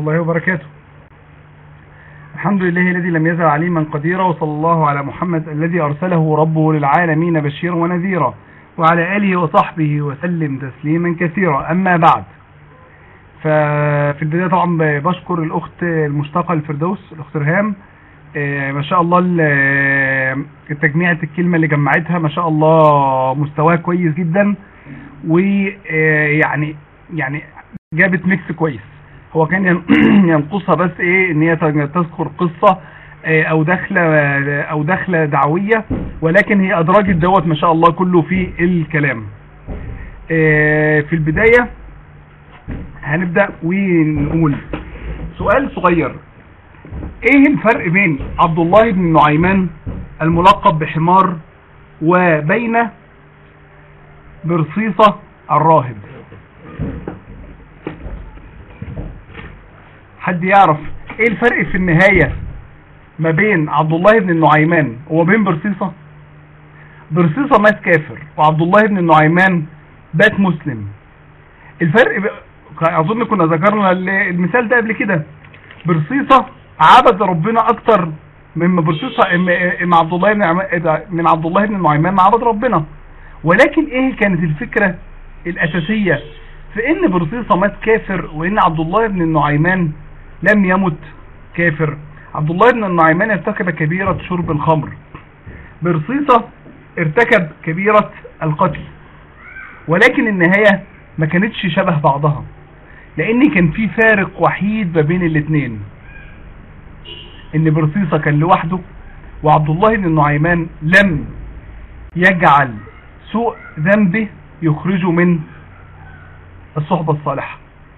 الله وبركاته الحمد لله الذي لم يزل عليما قديرا وصلى الله على محمد الذي أرسله ربه للعالمين بشيرا ونذيرا وعلى آله وصحبه وسلم تسليما كثيرا أما بعد ففي البداية طبعا بشكر الأخت المشتاقة الفردوس الأخت رهام آه، ما شاء الله ال- التجميعة الكلمة اللي جمعتها ما شاء الله مستواها كويس جدا ويعني يعني جابت ميكس كويس هو كان ين- ينقصها بس ايه ان هي تذكر قصة آه، او دخلة او دخلة دعوية ولكن هي ادراجت دوت ما شاء الله كله في الكلام آه، في البداية هنبدأ ونقول سؤال صغير ايه الفرق بين عبد الله بن نعيمان الملقب بحمار وبين برصيصة الراهب حد يعرف ايه الفرق في النهاية ما بين عبد الله بن النعيمان وبين برصيصة برصيصة مات كافر وعبد الله بن النعيمان بات مسلم الفرق ب... اظن كنا ذكرنا ال- المثال ده قبل كده برصيصة عبد ربنا اكتر مما برصيصة إم- إم عبد الله بن عم- من عبد الله بن النعيمان ما عبد ربنا ولكن ايه كانت الفكرة الاساسية في ان برصيصة مات كافر وان عبد الله بن النعيمان لم يمت كافر عبد الله بن النعيمان ارتكب كبيرة شرب الخمر برصيصة ارتكب كبيرة القتل ولكن النهاية ما كانتش شبه بعضها لان كان في فارق وحيد ما بين الاثنين ان برصيصة كان لوحده وعبد الله بن النعيمان لم يجعل سوء ذنبه يخرجه من الصحبة الصالحة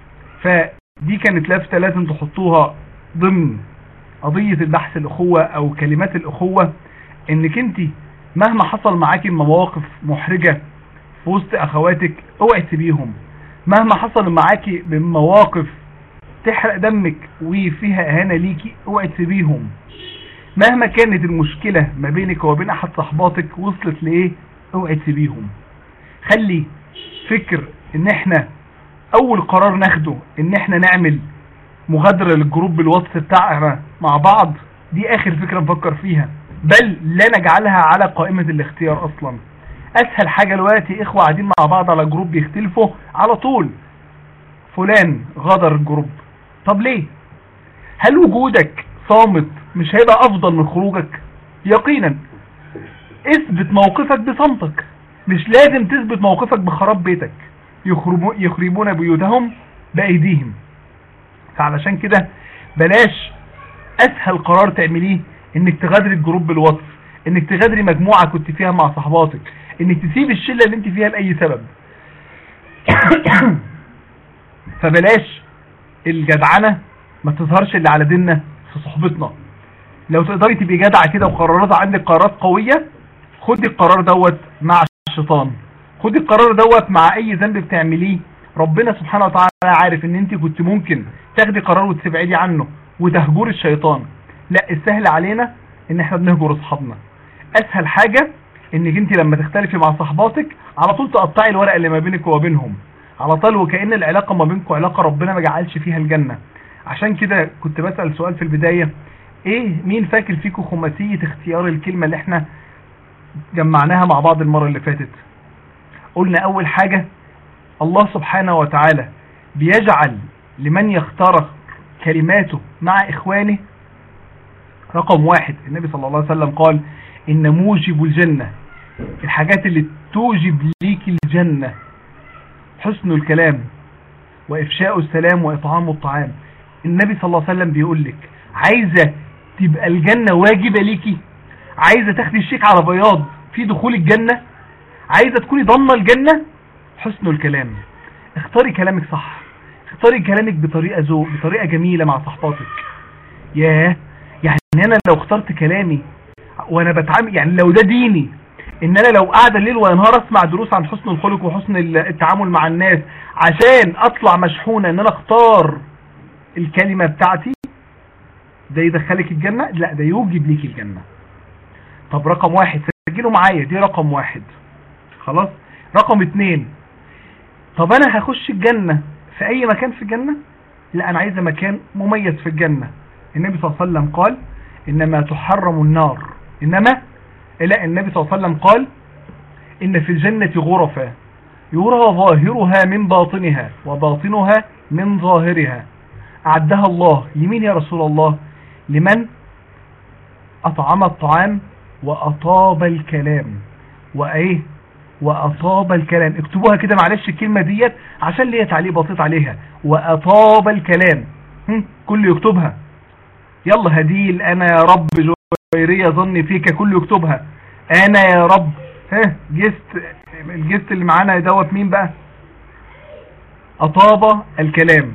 فدي كانت لافتة لازم تحطوها ضمن قضية البحث الأخوة أو كلمات الأخوة إنك أنت مهما حصل معاكي مواقف محرجة في وسط أخواتك اوعي تسيبيهم مهما حصل معاكي من مواقف تحرق دمك وفيها إهانة ليكي اوعي تسيبيهم مهما كانت المشكلة ما بينك وبين أحد صحباتك وصلت لإيه اوعي تسيبيهم خلي فكر ان احنا اول قرار ناخده ان احنا نعمل مغادرة للجروب الواتس بتاعنا مع بعض دي اخر فكرة نفكر فيها بل لا نجعلها على قائمة الاختيار اصلا اسهل حاجة دلوقتي اخوة قاعدين مع بعض على جروب بيختلفوا على طول فلان غادر الجروب طب ليه هل وجودك صامت مش هيبقى افضل من خروجك يقينا اثبت موقفك بصمتك مش لازم تثبت موقفك بخراب بيتك يخربو- يخربون بيوتهم بأيديهم فعلشان كده بلاش اسهل قرار تعمليه انك تغادري الجروب بالوصف انك تغادري مجموعة كنت فيها مع صحباتك انك تسيب الشلة اللي انت فيها لأي سبب فبلاش الجدعنة ما تظهرش اللي على ديننا في صحبتنا لو تقدري تبقي جدعة كده وقرارات عندك قرارات قوية خدي القرار دوت مع الشيطان خدي القرار دوت مع اي ذنب بتعمليه ربنا سبحانه وتعالى عارف ان انت كنت ممكن تاخدي قرار وتبعدي عنه وتهجري الشيطان لا السهل علينا ان احنا بنهجر اصحابنا اسهل حاجة انك انت لما تختلفي مع صحباتك على طول تقطعي الورق اللي ما بينك وما بينهم على طول وكأن العلاقة ما بينكم علاقة ربنا ما جعلش فيها الجنة عشان كده كنت بسأل سؤال في البداية ايه مين فاكر فيكم خماسية اختيار الكلمة اللي احنا جمعناها مع بعض المرة اللي فاتت قلنا اول حاجة الله سبحانه وتعالى بيجعل لمن يختار كلماته مع اخوانه رقم واحد النبي صلى الله عليه وسلم قال ان موجب الجنة الحاجات اللي توجب ليك الجنة حسن الكلام وافشاء السلام واطعام الطعام النبي صلى الله عليه وسلم بيقول لك عايزة تبقى الجنة واجبة ليكي عايزة تاخدي الشيك على بياض في دخول الجنة عايزة تكوني ضمن الجنة حسن الكلام اختاري كلامك صح اختاري كلامك بطريقة ذوق بطريقة جميلة مع صحباتك ياه يعني انا لو اخترت كلامي وانا بتعامل يعني لو ده ديني ان انا لو قاعد الليل ونهار اسمع دروس عن حسن الخلق وحسن التعامل مع الناس عشان اطلع مشحونة ان انا اختار الكلمة بتاعتي ده يدخلك الجنة لا ده يوجب ليك الجنة طب رقم واحد سجلوا معايا دي رقم واحد خلاص رقم اتنين طب انا هخش الجنة في اي مكان في الجنة لا انا عايزه مكان مميز في الجنة النبي صلى الله عليه وسلم قال انما تحرم النار انما لا النبي صلى الله عليه وسلم قال ان في الجنة غرفا يرى ظاهرها من باطنها وباطنها من ظاهرها أعدها الله لمين يا رسول الله لمن أطعم الطعام وأطاب الكلام وإيه وأطاب الكلام اكتبوها كده معلش الكلمة ديت عشان ليها تعليق بسيط عليها وأطاب الكلام كل يكتبها يلا هديل أنا يا رب جويرية ظني فيك كل يكتبها أنا يا رب ها جست الجست اللي معانا دوت مين بقى أطاب الكلام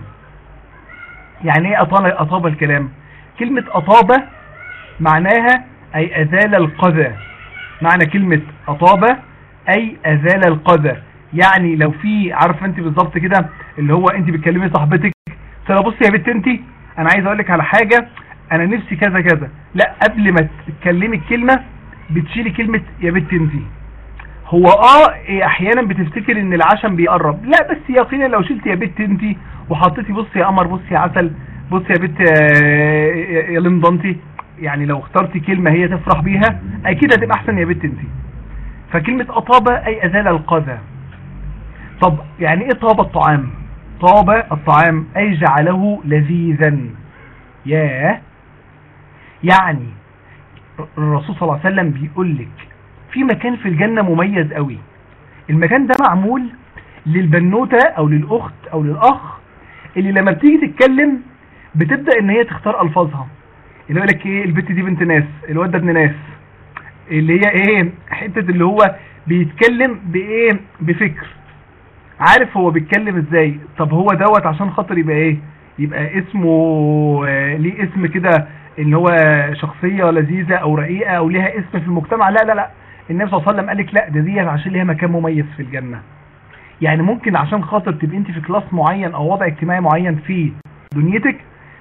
يعني ايه أطاب, أطاب الكلام كلمة أطاب معناها أي أزال القذى معنى كلمة أطاب أي أزال القذى يعني لو في عارف انت بالظبط كده اللي هو انت بتكلمي صاحبتك ترى بصي يا بنت انت انا عايز اقول لك على حاجة انا نفسي كذا كذا لا قبل ما تتكلمي الكلمة بتشيلي كلمة يا بنت انت هو اه إيه احيانا بتفتكر ان العشم بيقرب لا بس يقينا لو شلت يا بت انت وحطيتي بص يا قمر بص يا عسل بص يا بت يا لمضنتي يعني لو اخترتي كلمة هي تفرح بيها اكيد هتبقى احسن يا بت انت فكلمة اطابة اي ازال القذى طب يعني ايه طاب الطعام طاب الطعام اي جعله لذيذا ياه يعني الرسول صلى الله عليه وسلم بيقول لك في مكان في الجنة مميز قوي المكان ده معمول للبنوتة او للاخت او للاخ اللي لما بتيجي تتكلم بتبدأ ان هي تختار الفاظها اللي يقول لك ايه البت دي بنت ناس الواد ده ابن ناس اللي هي ايه حتة اللي هو بيتكلم بايه بفكر عارف هو بيتكلم ازاي طب هو دوت عشان خاطر يبقى ايه يبقى اسمه آه ليه اسم كده اللي هو شخصية لذيذة او رقيقة او ليها اسم في المجتمع لا لا لا النبي صلى الله عليه وسلم قال لك لا ده ديت عشان ليها مكان مميز في الجنة يعني ممكن عشان خاطر تبقى انت في كلاس معين او وضع اجتماعي معين في دنيتك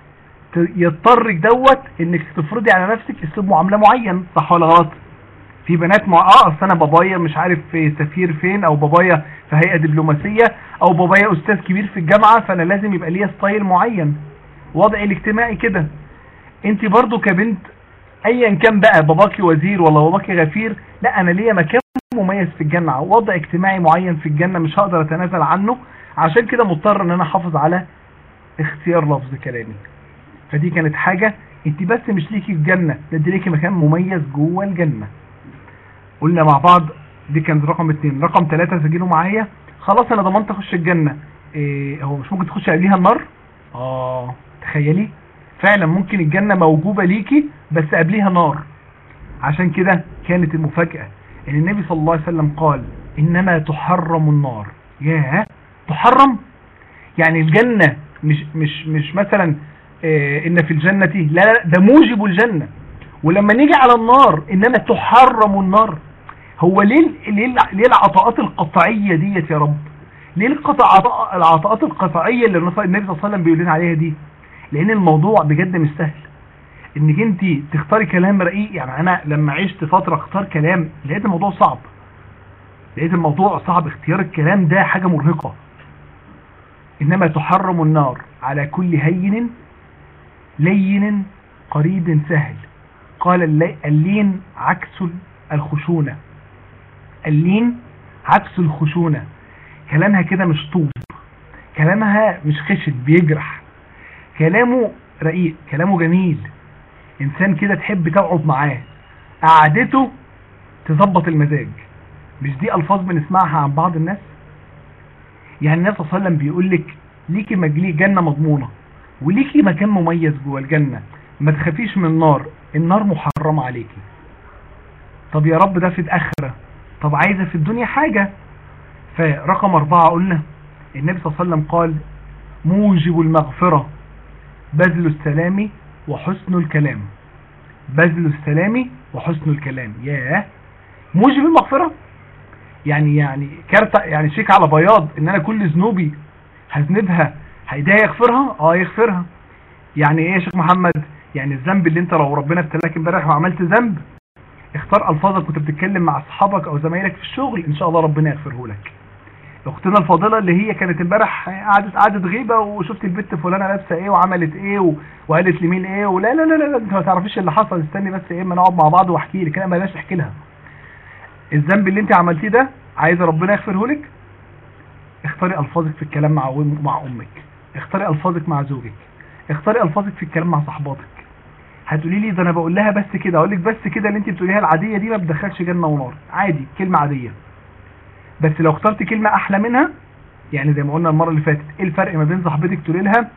يضطرك دوت انك تفرضي على نفسك اسلوب معامله معين صح ولا غلط في بنات مع اه اصل انا بابايا مش عارف في سفير فين او بابايا في هيئه دبلوماسيه او بابايا استاذ كبير في الجامعه فانا لازم يبقى ليا ستايل معين وضعي الاجتماعي كده انت برضو كبنت ايا كان بقى باباكي وزير ولا باباكي غفير لا انا ليا مكان مميز في الجنة وضع اجتماعي معين في الجنة مش هقدر اتنازل عنه عشان كده مضطر ان انا احافظ على اختيار لفظ كلامي فدي كانت حاجة انت بس مش ليكي الجنة ده انت ليكي مكان مميز جوه الجنة قلنا مع بعض دي كانت رقم اتنين رقم ثلاثة سجلوا معايا خلاص انا ضمنت اخش الجنة إيه هو مش ممكن تخش قبليها النار اه تخيلي فعلا ممكن الجنة موجوبة ليكي بس قبليها نار عشان كده كانت المفاجأة ان النبي صلى الله عليه وسلم قال انما تحرم النار ياه تحرم يعني الجنة مش مش مش مثلا اه ان في الجنة لا لا ده موجب الجنة ولما نيجي على النار انما تحرم النار هو ليه ليه ليه العطاءات القطعية ديت يا رب ليه القطع العطاءات القطعية اللي النبي صلى الله عليه وسلم بيقول لنا عليها دي لان الموضوع بجد مش سهل انك انت تختاري كلام رقيق يعني انا لما عشت فترة اختار كلام لقيت الموضوع صعب لقيت الموضوع صعب اختيار الكلام ده حاجة مرهقة انما تحرم النار على كل هين لين قريب سهل قال اللين عكس الخشونة اللين عكس الخشونة كلامها كده مش طوب كلامها مش خشن بيجرح كلامه رقيق كلامه جميل انسان كده تحب تقعد معاه قعدته تظبط المزاج مش دي الفاظ بنسمعها عن بعض الناس يعني النبي صلى الله عليه وسلم بيقول لك ليكي مجلي جنة مضمونة وليكي مكان مميز جوه الجنة ما تخافيش من النار النار محرمة عليكي طب يا رب ده في الاخرة طب عايزة في الدنيا حاجة فرقم اربعة قلنا النبي صلى الله عليه وسلم قال موجب المغفرة بذل السلام وحسن الكلام بذل السلام وحسن الكلام ياه موجب المغفرة يعني يعني كارتة يعني شيك على بياض ان انا كل ذنوبي هذنبها هيديها يغفرها اه يغفرها يعني ايه يا شيخ محمد يعني الذنب اللي انت لو ربنا ابتلاك امبارح وعملت ذنب اختار الفاظك كنت بتتكلم مع اصحابك او زمايلك في الشغل ان شاء الله ربنا يغفره لك اختنا الفاضله اللي هي كانت امبارح قعدت قعدت غيبه وشفت البت فلانه لابسه ايه وعملت ايه و... وقالت لمين ايه ولا لا لا لا, لا انت ما تعرفيش اللي حصل استني بس ايه اما نقعد مع بعض واحكي لك انا بلاش احكي لها الذنب اللي انت عملتيه ده عايزه ربنا يغفره لك اختاري الفاظك في الكلام مع مع امك اختاري الفاظك مع زوجك اختاري الفاظك في الكلام مع صحباتك هتقولي لي ده انا بقول لها بس كده اقول لك بس كده اللي انت بتقوليها العاديه دي ما بتدخلش جنه ونار عادي كلمه عاديه بس لو اخترت كلمه احلى منها يعني زي ما قلنا المره اللي فاتت ايه الفرق ما بين صاحبتك تقولي لها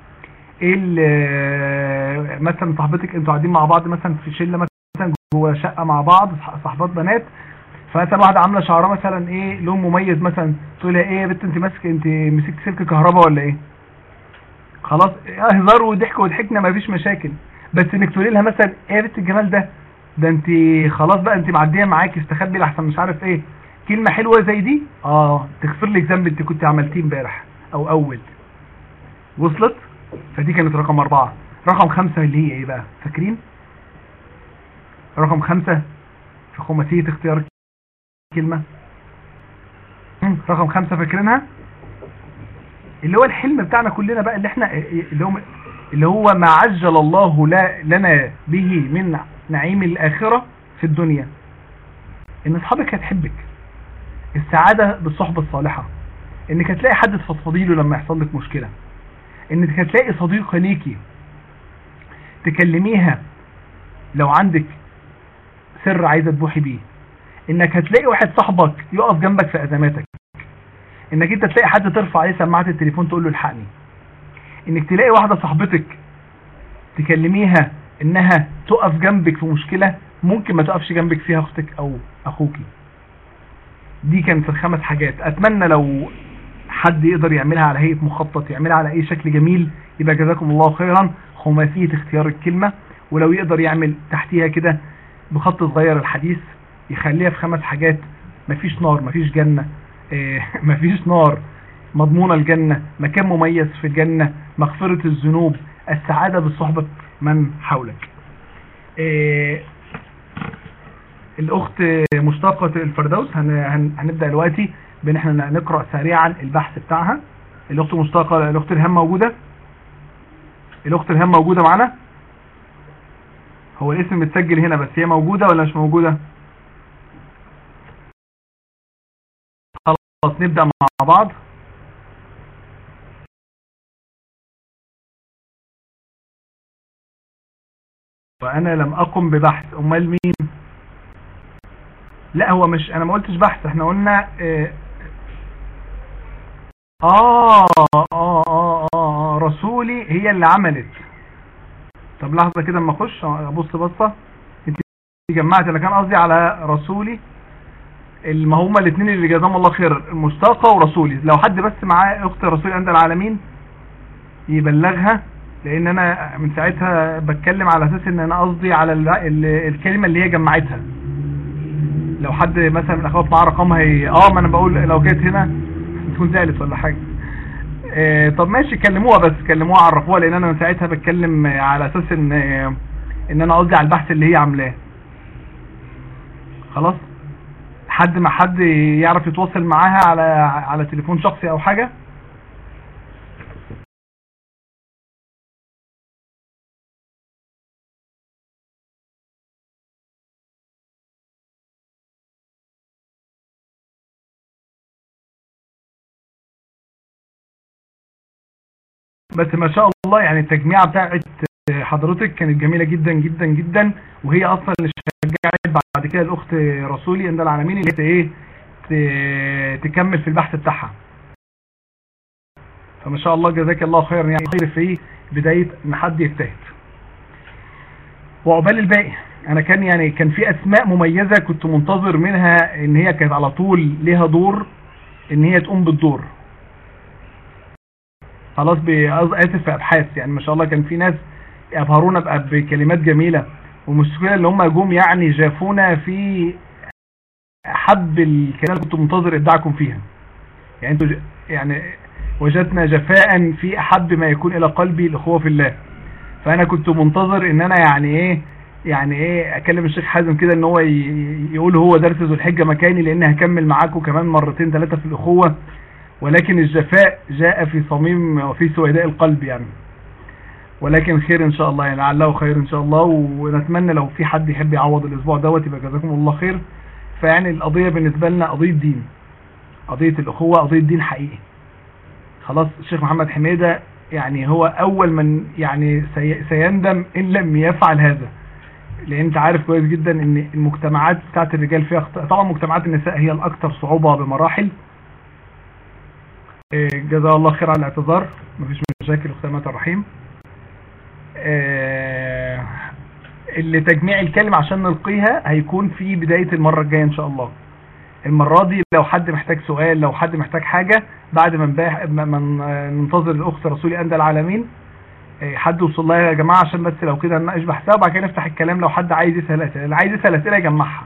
ايه مثلا صاحبتك انتوا قاعدين مع بعض مثلا في شله مثلا جوه شقه مع بعض صاحبات بنات فمثلا واحده عامله شعرها مثلا ايه لون مميز مثلا تقول لها ايه يا بنت انت ماسكه انت مسكت سلك كهرباء ولا ايه خلاص هزار وضحك وضحكنا مفيش مشاكل بس انك تقولي لها مثلا ايه يا بنت الجمال ده ده انت خلاص بقى انت معديه معاكي استخبي لحسن مش عارف ايه كلمه حلوه زي دي اه تغفر لك ذنب انت كنت عملتيه امبارح او اول وصلت فدي كانت رقم أربعة رقم خمسة اللي هي ايه بقى فاكرين رقم خمسة في خماسية اختيار كلمة رقم خمسة فاكرينها اللي هو الحلم بتاعنا كلنا بقى اللي احنا اللي هو اللي هو ما عجل الله لنا به من نعيم الآخرة في الدنيا ان اصحابك هتحبك السعادة بالصحبة الصالحة انك هتلاقي حد تفضفضي له لما يحصل لك مشكلة انك هتلاقي صديقة ليكي تكلميها لو عندك سر عايزة تبوحي بيه انك هتلاقي واحد صاحبك يقف جنبك في ازماتك انك انت تلاقي حد ترفع عليه سماعه التليفون تقول له الحقني انك تلاقي واحده صاحبتك تكلميها انها تقف جنبك في مشكله ممكن ما تقفش جنبك فيها اختك او اخوكي دي كانت الخمس حاجات اتمنى لو حد يقدر يعملها على هيئه مخطط يعملها على اي شكل جميل يبقى جزاكم الله خيرا خماسيه اختيار الكلمه ولو يقدر يعمل تحتيها كده بخط صغير الحديث يخليها في خمس حاجات مفيش نار مفيش جنة اه مفيش نار مضمونة الجنة مكان مميز في الجنة مغفرة الذنوب السعادة بالصحبة من حولك اه الاخت مشتاقة الفردوس هن هن هنبدأ دلوقتي بان احنا نقرأ سريعا البحث بتاعها الاخت مشتاقة الاخت الهام موجودة الاخت الهام موجودة معنا هو الاسم متسجل هنا بس هي موجودة ولا مش موجودة خلاص نبدأ مع بعض وانا لم اقم ببحث امال مين لا هو مش انا ما قلتش بحث احنا قلنا اه اه اه اه, آه رسولي هي اللي عملت طب لحظة كده اما اخش ابص بصة انت جمعت انا كان قصدي على رسولي ما هما الاثنين اللي جزاهم الله خير المشتاقة ورسولي لو حد بس معاه اخت رسولي عند العالمين يبلغها لان انا من ساعتها بتكلم على اساس ان انا قصدي على ال ال الكلمة اللي هي جمعتها لو حد مثلا من اخوات معاه رقمها هي اه ما انا بقول لو كانت هنا تكون زعلت ولا حاجة آه طب ماشي كلموها بس كلموها عرفوها لان انا من ساعتها بتكلم على اساس ان ان انا قصدي على البحث اللي هي عاملاه خلاص حد ما حد يعرف يتواصل معاها على على تليفون شخصي او حاجة بس ما شاء الله يعني التجميعة بتاعت حضرتك كانت جميلة جدا جدا جدا وهي اصلا اللي شجعت بعد كده الاخت رسولي عند العالمين اللي هي ايه تكمل في البحث بتاعها فما شاء الله جزاك الله خيرا يعني خير في بداية ان حد يجتهد وعقبال الباقي انا كان يعني كان في اسماء مميزة كنت منتظر منها ان هي كانت على طول ليها دور ان هي تقوم بالدور خلاص اسف في ابحاث يعني ما شاء الله كان في ناس ابهرونا بكلمات جميلة والمشكلة اللي هم جم يعني جافونا في حب الكلام كنت منتظر ابداعكم فيها يعني انتوا يعني وجدنا جفاء في احب ما يكون الى قلبي الاخوة في الله فانا كنت منتظر ان انا يعني ايه يعني ايه اكلم الشيخ حازم كده ان هو يقول هو درس ذو الحجة مكاني لان هكمل معاكم كمان مرتين ثلاثة في الاخوة ولكن الجفاء جاء في صميم وفي سويداء القلب يعني ولكن خير ان شاء الله يعني لعله خير ان شاء الله ونتمنى لو في حد يحب يعوض الاسبوع دوت يبقى جزاكم الله خير فيعني القضية بالنسبة لنا قضية دين قضية الاخوة قضية دين حقيقي خلاص الشيخ محمد حميدة يعني هو اول من يعني سيندم ان لم يفعل هذا لان انت عارف كويس جدا ان المجتمعات بتاعت الرجال فيها طبعا مجتمعات النساء هي الاكثر صعوبة بمراحل إيه، جزاه الله خير على الاعتذار مفيش مشاكل اختامات الرحيم إيه، اللي تجميع الكلمة عشان نلقيها هيكون في بداية المرة الجاية ان شاء الله المرة دي لو حد محتاج سؤال لو حد محتاج حاجة بعد ما ننتظر الاخت رسولي اندى العالمين إيه، حد يوصل لها يا جماعة عشان بس لو كده نناقش بحثها وبعد كده نفتح الكلام لو حد عايز يسأل اسئله اللي عايز يسأل اسئله يجمعها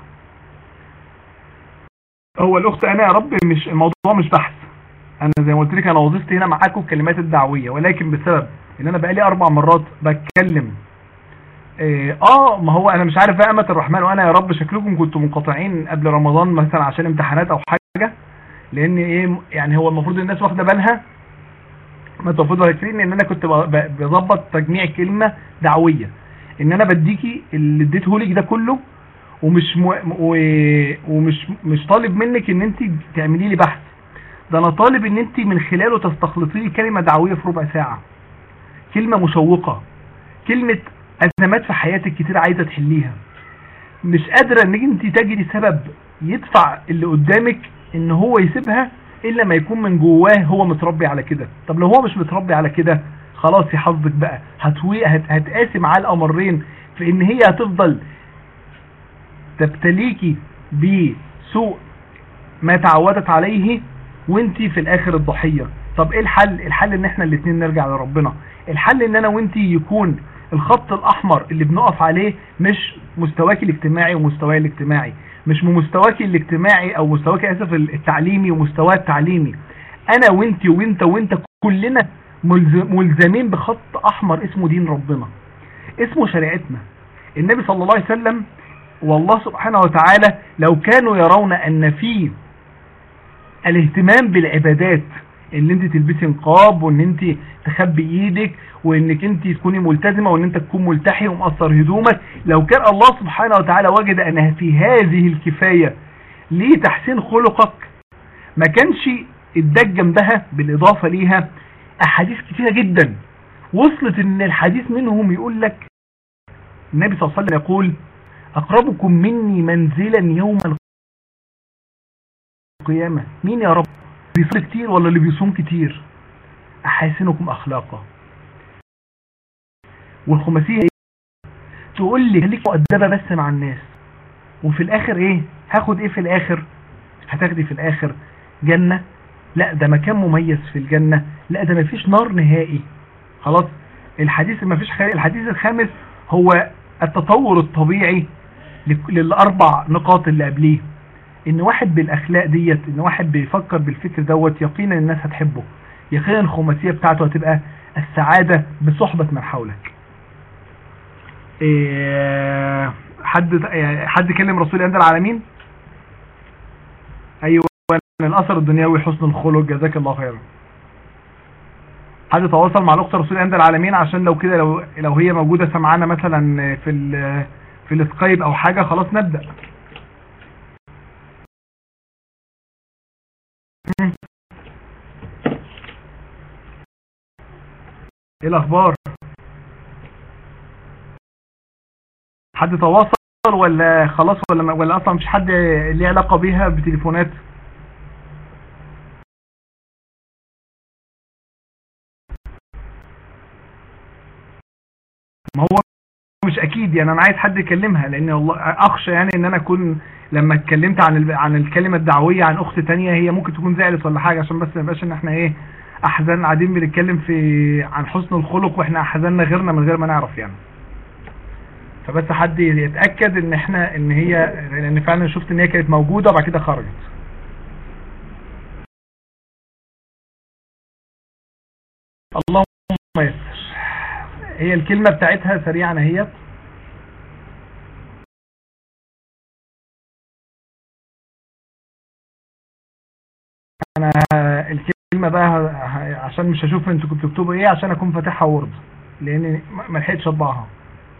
هو الاخت انا يا رب مش الموضوع مش بحث انا زي ما قلت لك انا وظيفتي هنا معاكم الكلمات الدعويه ولكن بسبب ان انا بقالي اربع مرات بتكلم إيه اه ما هو انا مش عارف بقى امه الرحمن وانا يا رب شكلكم كنتوا منقطعين قبل رمضان مثلا عشان امتحانات او حاجه لان ايه يعني هو المفروض الناس واخده بالها ما تفضل فاكرين ان انا كنت بظبط تجميع كلمه دعويه ان انا بديكي اللي اديته لك ده كله ومش مو ومش مش طالب منك ان انت تعملي لي بحث ده انا طالب ان انت من خلاله تستخلصي لي كلمة دعوية في ربع ساعة كلمة مشوقة كلمة ازمات في حياتك كتير عايزة تحليها مش قادرة ان انت تجري سبب يدفع اللي قدامك ان هو يسيبها الا ما يكون من جواه هو متربي على كده طب لو هو مش متربي على كده خلاص يا حظك بقى هتوي هتقاسي معاه الامرين في ان هي هتفضل تبتليكي بسوء ما تعودت عليه وانت في الاخر الضحية طب ايه الحل الحل ان احنا الاتنين نرجع لربنا الحل ان انا وانت يكون الخط الاحمر اللي بنقف عليه مش مستواك الاجتماعي ومستواي الاجتماعي مش مستواك الاجتماعي او مستواك اسف التعليمي ومستواي التعليمي انا وانت وانت وانت كلنا ملزمين بخط احمر اسمه دين ربنا اسمه شريعتنا النبي صلى الله عليه وسلم والله سبحانه وتعالى لو كانوا يرون ان في الاهتمام بالعبادات ان انت تلبسي نقاب وان انت تخبي ايدك وانك انت تكوني ملتزمة وان انت تكون ملتحي ومقصر هدومك لو كان الله سبحانه وتعالى وجد انها في هذه الكفاية لتحسين خلقك ما كانش اداك جنبها بالاضافة ليها احاديث كتيرة جدا وصلت ان الحديث منهم يقول لك النبي صلى الله عليه وسلم يقول اقربكم مني منزلا يوم القيامة مين يا رب بيصلي كتير ولا اللي بيصوم كتير احاسنكم اخلاقا والخماسية ايه تقول لي خليك مؤدبة بس مع الناس وفي الاخر ايه هاخد ايه في الاخر هتاخدي في الاخر جنة لا ده مكان مميز في الجنة لا ده مفيش نار نهائي خلاص الحديث مفيش خير الحديث الخامس هو التطور الطبيعي للاربع نقاط اللي قبليه ان واحد بالاخلاق ديت ان واحد بيفكر بالفكر دوت يقينا الناس هتحبه يقينا الخماسية بتاعته هتبقى السعادة بصحبة من حولك إيه حد حد كلم رسول الله العالمين ايوه الاثر الدنيوي حسن الخلق جزاك الله خيرا حد تواصل مع الاخت رسول عند العالمين عشان لو كده لو لو هي موجوده سمعانا مثلا في في السكايب او حاجه خلاص نبدا ايه الاخبار حد تواصل ولا خلاص ولا ولا اصلا مش حد ليه علاقه بيها بتليفونات ما هو مش اكيد يعني انا عايز حد يكلمها لان والله اخشى يعني ان انا اكون لما اتكلمت عن عن الكلمه الدعويه عن اخت تانية هي ممكن تكون زعلت ولا حاجه عشان بس ما يبقاش ان احنا ايه احزان قاعدين بنتكلم في عن حسن الخلق واحنا احزاننا غيرنا من غير ما نعرف يعني فبس حد يتاكد ان احنا ان هي لان فعلا شفت ان هي كانت موجوده وبعد كده خرجت اللهم يسر هي الكلمة بتاعتها سريعا اهي انا الكلمة الكلمة بقى ه- ه- عشان مش هشوف انتوا كنتوا بتكتبوا ايه عشان اكون فاتحها وورد لان ما- ما لحقتش اطبعها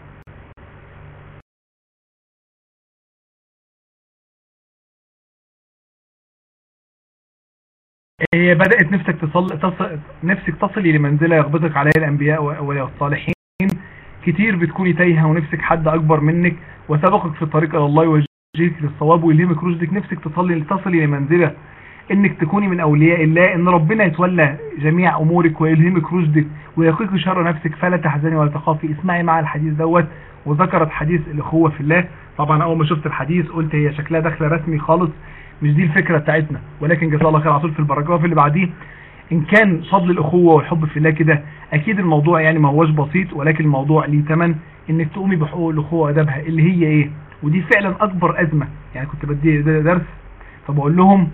هي بدأت نفسك تصل تصل نفسك تصلي لمنزلة يغبطك عليها الأنبياء و- والصالحين كتير بتكوني تايهة ونفسك حد أكبر منك وسبقك في الطريق إلى الله يوجهك للصواب ويلهمك رشدك نفسك تصلي تصلي لمنزلة إنك تكوني من أولياء الله إن ربنا يتولى جميع أمورك ويلهمك رشدك ويقيك شر نفسك فلا تحزني ولا تخافي اسمعي مع الحديث دوت وذكرت حديث الأخوة في الله طبعا أول ما شفت الحديث قلت هي شكلها داخله رسمي خالص مش دي الفكرة بتاعتنا ولكن جزاه الله خير على طول في البراجراف اللي بعديه ان كان فضل الاخوة والحب في الله كده اكيد الموضوع يعني ما هوش بسيط ولكن الموضوع ليه تمن انك تقومي بحقوق الاخوة وادابها اللي هي ايه ودي فعلا اكبر ازمة يعني كنت بدي درس فبقول لهم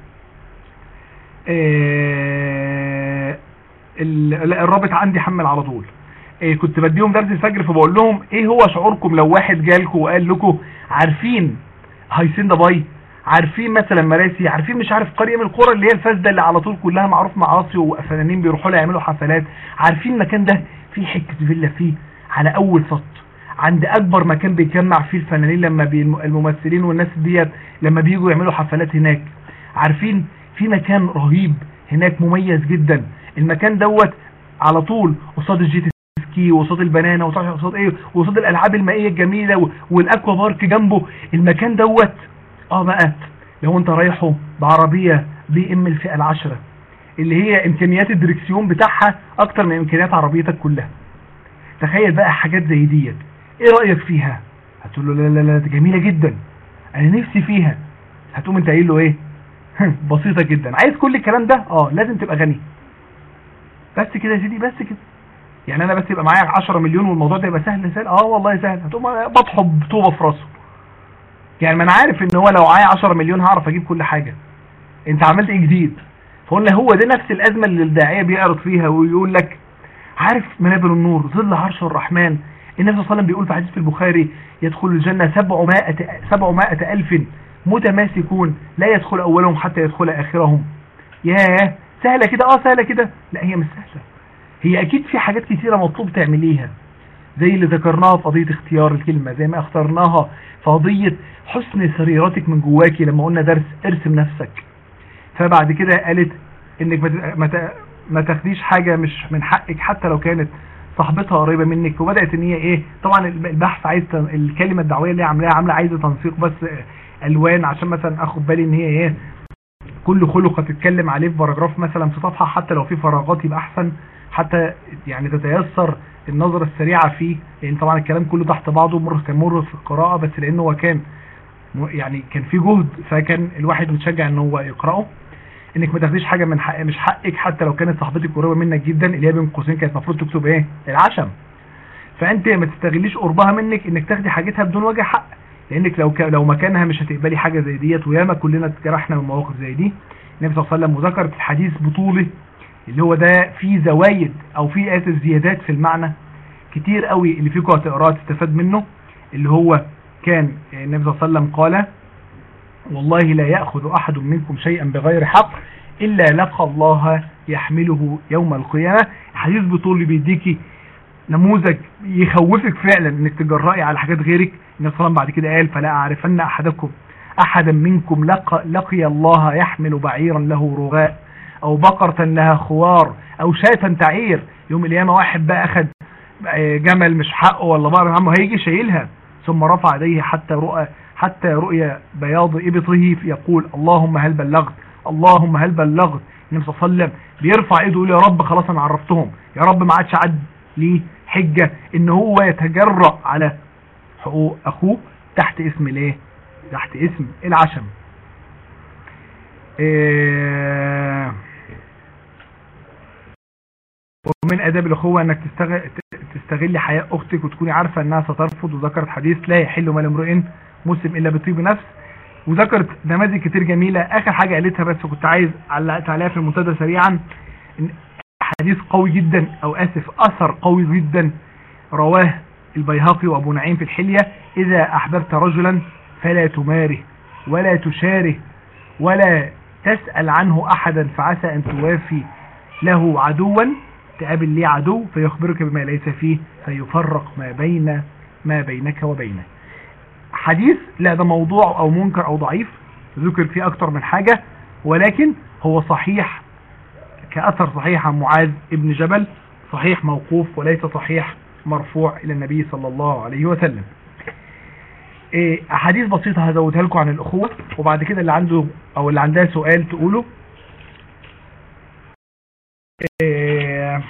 آه ال- لا، الرابط عندي حمل على طول إيه كنت بديهم درس الفجر فبقول لهم ايه هو شعوركم لو واحد جالكم وقال لكم عارفين هيسندا باي عارفين مثلا مراسي عارفين مش عارف قرية من القرى اللي هي الفاسدة اللي على طول كلها معروف معاصي وفنانين بيروحوا لها يعملوا حفلات عارفين المكان ده فيه حتة فيلا فيه على اول سط عند اكبر مكان بيجمع فيه الفنانين لما بي الممثلين والناس ديت لما بييجوا يعملوا حفلات هناك عارفين في مكان رهيب هناك مميز جدا المكان دوت على طول قصاد الجيت سكي وقصاد البنانه وقصاد قصاد ايه وقصاد الالعاب المائيه الجميله و- والاكوا بارك جنبه المكان دوت اه بقى لو انت رايحه بعربيه بي ام الفئه العشره اللي هي امكانيات الدركسيون بتاعها اكتر من امكانيات عربيتك كلها تخيل بقى حاجات زي ديت ايه رايك فيها هتقول له لا لا لا دي جميله جدا انا نفسي فيها هتقوم انت قايل له ايه بسيطه جدا عايز كل الكلام ده اه لازم تبقى غني بس كده يا سيدي بس كده يعني انا بس يبقى معايا 10 مليون والموضوع ده يبقى سهل سهل اه والله سهل هتقوم بطحب بطوبه في راسه يعني ما انا عارف ان هو لو معايا 10 مليون هعرف اجيب كل حاجه انت عملت ايه جديد فقلنا هو ده نفس الازمه اللي الداعيه بيعرض فيها ويقول لك عارف منابر النور ظل عرش الرحمن النبي صلى الله عليه وسلم بيقول في حديث في البخاري يدخل الجنه 700 700 الف متماسكون لا يدخل اولهم حتى يدخل اخرهم ياه سهله كده اه سهله كده لا هي مش سهله هي اكيد في حاجات كتيره مطلوب تعمليها زي اللي ذكرناها في قضيه اختيار الكلمه زي ما اخترناها في قضيه حسن سريرتك من جواكي لما قلنا درس ارسم نفسك فبعد كده قالت انك ما ت- ما ت- ما تاخديش حاجه مش من حقك حتى لو كانت صاحبتها قريبه منك وبدات ان هي ايه طبعا البحث عايز تن- الكلمه الدعويه اللي هي عاملاها عامله عايزه تنسيق بس الوان عشان مثلا اخد بالي ان هي ايه كل خلق هتتكلم عليه في باراجراف مثلا في صفحه حتى لو في فراغات يبقى احسن حتى يعني تتيسر النظرة السريعة فيه لان طبعا الكلام كله تحت بعضه مر كان مر في القراءة بس لانه هو كان م- يعني كان في جهد فكان الواحد متشجع ان هو يقرأه انك ما تاخديش حاجة من حق مش حقك حتى لو كانت صاحبتك قريبة منك جدا اللي هي بين قوسين كانت المفروض تكتب ايه العشم فانت ما تستغليش قربها منك انك تاخدي حاجتها بدون وجه حق لانك لو ك... لو مكانها مش هتقبلي حاجة زي ديت وياما كلنا اتجرحنا من مواقف زي دي النبي صلى الله عليه وسلم وذكر في الحديث بطوله اللي هو ده فيه زوايد او فيه اسف زيادات في المعنى كتير قوي اللي فيكم هتقراه تستفاد منه اللي هو كان النبي صلى الله عليه وسلم قال والله لا يأخذ أحد منكم شيئا بغير حق إلا لقى الله يحمله يوم القيامة حديث بطول بيديكي نموذج يخوفك فعلا انك تجرأي على حاجات غيرك النبي صلى الله عليه وسلم بعد كده قال فلا أعرفن أحدكم أحدا منكم لقى, لقي الله يحمل بعيرا له رغاء أو بقرة لها خوار أو شاة تعير يوم القيامة واحد بقى أخد جمل مش حقه ولا بقر عمه هيجي شايلها ثم رفع يديه حتى رؤى حتى رؤيا بياض إبطه يقول اللهم هل بلغت اللهم هل بلغت النبي صلى الله عليه وسلم بيرفع ايده يقول يا رب خلاص انا عرفتهم يا رب ما عادش عد ليه حجة ان هو يتجرأ على حقوق اخوه تحت اسم الايه تحت اسم العشم إيه ومن اداب الاخوه انك تستغل تستغل حياة اختك وتكوني عارفة انها سترفض وذكرت حديث لا يحل مال امرئ مسلم الا بطيب نفس وذكرت نماذج كتير جميلة اخر حاجة قالتها بس كنت عايز علقت عليها في المنتدى سريعا إن حديث قوي جدا او اسف اثر قوي جدا رواه البيهقي وابو نعيم في الحلية اذا احببت رجلا فلا تماره ولا تشاره ولا تسأل عنه أحدا فعسى أن توافي له عدوا تقابل ليه عدو فيخبرك بما ليس فيه فيفرق ما بين ما بينك وبينه حديث لا ده موضوع أو منكر أو ضعيف ذكر فيه أكتر من حاجة ولكن هو صحيح كأثر صحيح عن معاذ ابن جبل صحيح موقوف وليس صحيح مرفوع إلى النبي صلى الله عليه وسلم إيه أحاديث بسيطة هزودها لكم عن الأخوة وبعد كده اللي عنده أو اللي عندها سؤال تقوله إيه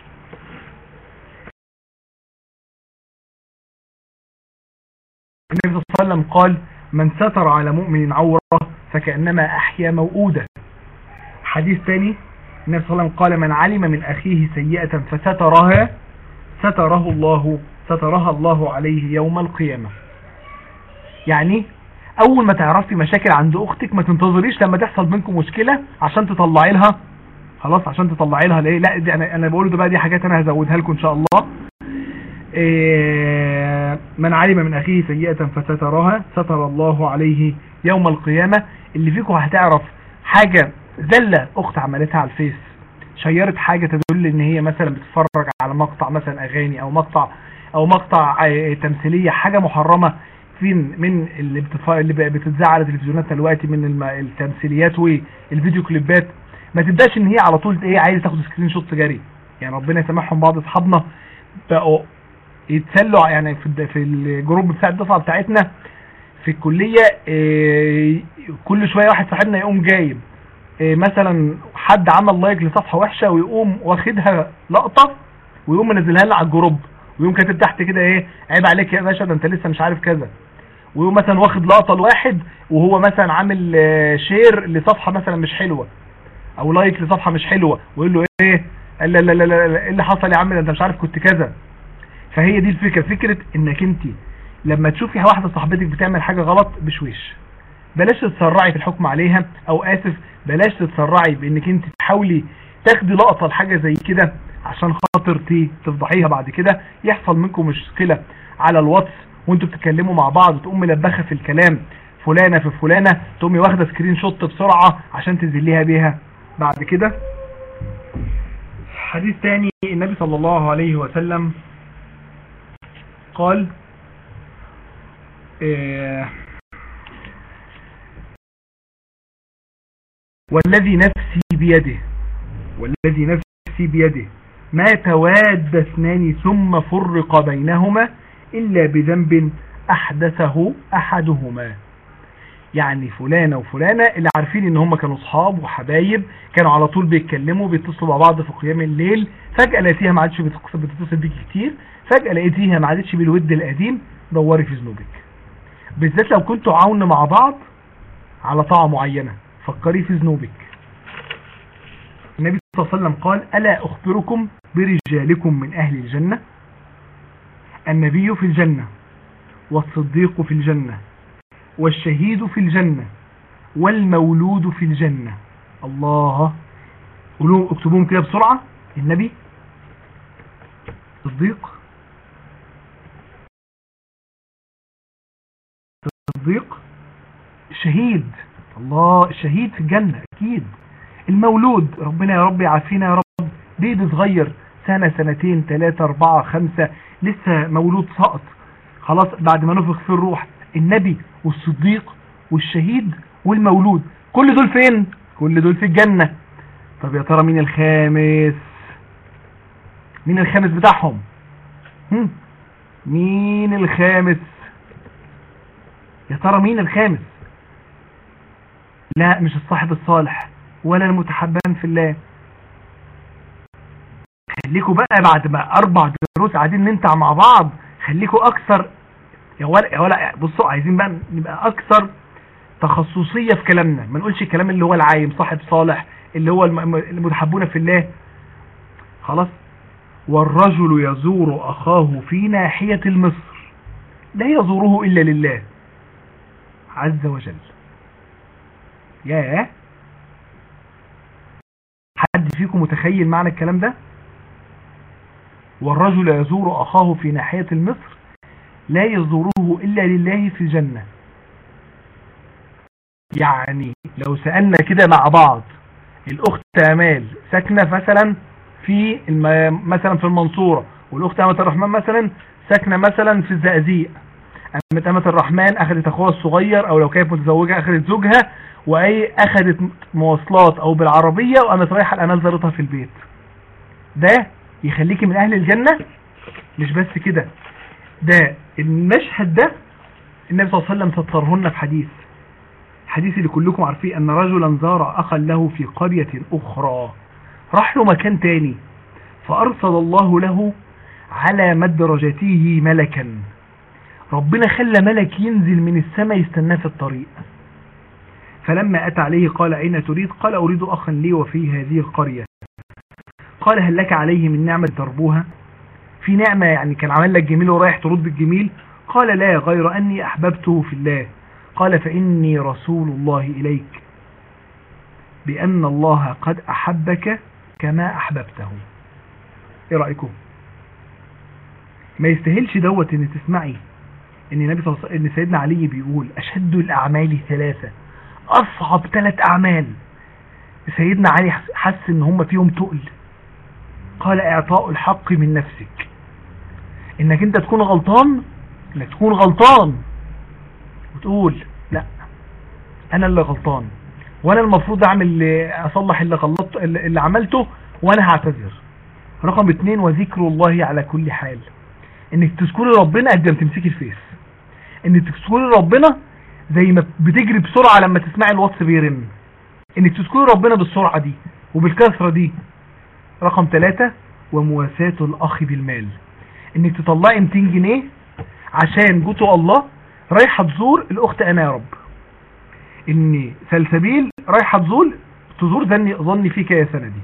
النبي صلى الله عليه وسلم قال من ستر على مؤمن عورة فكأنما أحيا موؤودة حديث ثاني النبي صلى الله عليه وسلم قال من علم من أخيه سيئة فسترها ستره الله سترها الله عليه يوم القيامة يعني اول ما تعرفي مشاكل عند اختك ما تنتظريش لما تحصل بينكم مشكلة عشان تطلعي لها خلاص عشان تطلعي لها ليه لا دي انا انا بقول ده بقى دي حاجات انا هزودها لكم ان شاء الله إيه من علم من اخيه سيئة فسترها ستر الله عليه يوم القيامة اللي فيكم هتعرف حاجة زلة اخت عملتها على الفيس شيرت حاجة تدل ان هي مثلا بتتفرج على مقطع مثلا اغاني او مقطع او مقطع تمثيلية حاجة محرمة فين من اللي, بتف... اللي بتتذاع على تلفزيوناتنا دلوقتي من الم... التمثيليات والفيديو كليبات ما تبداش ان هي على طول ايه عايز تاخد سكرين شوت جري يعني ربنا يسامحهم بعض اصحابنا بقوا يتسلوا يعني في في الجروب بتاع الدفعه بتاعتنا في الكليه إيه كل شويه واحد صاحبنا يقوم جايب إيه مثلا حد عمل لايك لصفحه وحشه ويقوم واخدها لقطه ويقوم منزلها لنا على الجروب ويقوم كاتب تحت كده ايه عيب عليك يا باشا ده انت لسه مش عارف كذا ويقوم مثلا واخد لقطه لواحد وهو مثلا عامل شير لصفحه مثلا مش حلوه او لايك لصفحه مش حلوه ويقول له ايه لا لا لا لا ايه اللي حصل يا عم ده انت مش عارف كنت كذا فهي دي الفكره فكره انك انت لما تشوفي واحده صاحبتك بتعمل حاجه غلط بشويش بلاش تتسرعي في الحكم عليها او اسف بلاش تتسرعي بانك انت تحاولي تاخدي لقطه لحاجه زي كده عشان خاطر تفضحيها بعد كده يحصل منكم مشكله على الواتس وانتوا بتتكلموا مع بعض تقوم ملبخه في الكلام فلانه في فلانه تقومي واخده سكرين شوت بسرعه عشان تذليها بيها بعد كده حديث تاني النبي صلى الله عليه وسلم قال إيه والذي نفسي بيده والذي نفسي بيده ما تواد اثنان ثم فرق بينهما إلا بذنب أحدثه أحدهما يعني فلانة وفلانة اللي عارفين ان هم كانوا صحاب وحبايب كانوا على طول بيتكلموا بيتصلوا مع بعض في قيام الليل فجأة لقيتيها ما عادش بتتصل بيك كتير فجأة لقيتيها ما عادتش بالود القديم دوري في ذنوبك بالذات لو كنتوا عاون مع بعض على طاعة معينة فكري في ذنوبك النبي صلى الله عليه وسلم قال ألا أخبركم برجالكم من أهل الجنة النبي في الجنة والصديق في الجنة والشهيد في الجنة والمولود في الجنة الله قولوا اكتبوهم كده بسرعة النبي الصديق الصديق الشهيد الله الشهيد في الجنة اكيد المولود ربنا يا رب يعافينا يا رب بيبي صغير سنة سنتين ثلاثة اربعة خمسة لسه مولود سقط خلاص بعد ما نفخ في الروح النبي والصديق والشهيد والمولود كل دول فين كل دول في الجنة طب يا ترى مين الخامس مين الخامس بتاعهم هم؟ مين الخامس يا ترى مين الخامس لا مش الصاحب الصالح ولا المتحبان في الله خليكوا بقى بعد ما اربع دروس قاعدين ننتع مع بعض خليكوا اكثر يا ولا يا ولا بصوا عايزين بقى نبقى اكثر تخصصية في كلامنا ما نقولش الكلام اللي هو العايم صاحب صالح اللي هو المتحبون في الله خلاص والرجل يزور اخاه في ناحية المصر لا يزوره الا لله عز وجل ياه حد فيكم متخيل معنى الكلام ده والرجل يزور اخاه في ناحية المصر لا يزوره إلا لله في الجنة يعني لو سألنا كده مع بعض الاخت امال ساكنة مثلا في الم... مثلا في المنصورة والاخت امة الرحمن مثلا ساكنة مثلا في الزقازيق امة امة الرحمن اخذت اخوها الصغير او لو كانت متزوجة اخذت زوجها واي اخذت مواصلات او بالعربية وقامت رايحة الامال زارتها في البيت ده يخليكي من اهل الجنة مش بس كده ده المشهد ده النبي صلى الله عليه وسلم سطرهن في حديث حديث اللي كلكم عارفين ان رجلا زار اخا له في قرية اخرى راح له مكان تاني فارسل الله له على مد درجته ملكا ربنا خلى ملك ينزل من السماء يستناه في الطريق فلما أتى عليه قال أين تريد قال أريد أخا لي وفي هذه القرية قال هل لك عليه من نعمة تربوها في نعمة يعني كان عمل لك جميل ورايح ترد الجميل قال لا غير أني أحببته في الله قال فإني رسول الله إليك بأن الله قد أحبك كما أحببته إيه رأيكم ما يستاهلش دوت ان تسمعي ان النبي صلى الله عليه وسلم ان سيدنا علي بيقول اشد الاعمال ثلاثة اصعب ثلاث اعمال سيدنا علي حس ان هم فيهم تقل قال اعطاء الحق من نفسك انك انت تكون غلطان انك تكون غلطان وتقول لا انا اللي غلطان وانا المفروض اعمل اللي اصلح اللي غلطت اللي عملته وانا هعتذر رقم اتنين وذكر الله على كل حال انك تذكري ربنا قد ما تمسكي الفيس انك تذكري ربنا زي ما بتجري بسرعة لما تسمعي الواتس بيرن انك تذكري ربنا بالسرعة دي وبالكثرة دي رقم ثلاثة ومواساة الاخ بالمال انك تطلعي 200 جنيه عشان جوتو الله رايحة تزور الاخت انا يا رب ان سلسبيل رايحة تزور تزور ظني ظني فيك يا سندي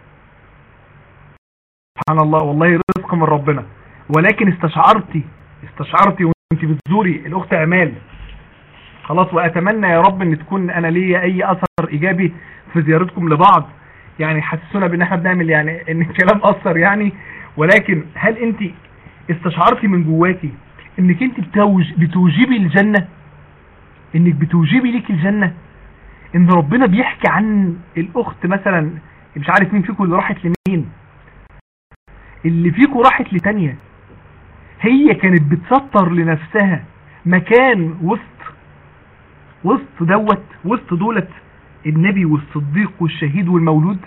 سبحان الله والله رزق من ربنا ولكن استشعرتي استشعرتي وانت بتزوري الاخت امال خلاص واتمنى يا رب ان تكون انا ليا اي اثر ايجابي في زيارتكم لبعض يعني حسسونا بان احنا بنعمل يعني ان الكلام اثر يعني ولكن هل انت استشعرتي من جواكي انك انت بتوج بتوجبي الجنة انك بتوجبي ليك الجنة ان ربنا بيحكي عن الاخت مثلا مش عارف مين فيكم اللي راحت لمين اللي فيكم راحت لتانية هي كانت بتسطر لنفسها مكان وسط وسط دوت وسط دولة النبي والصديق والشهيد والمولود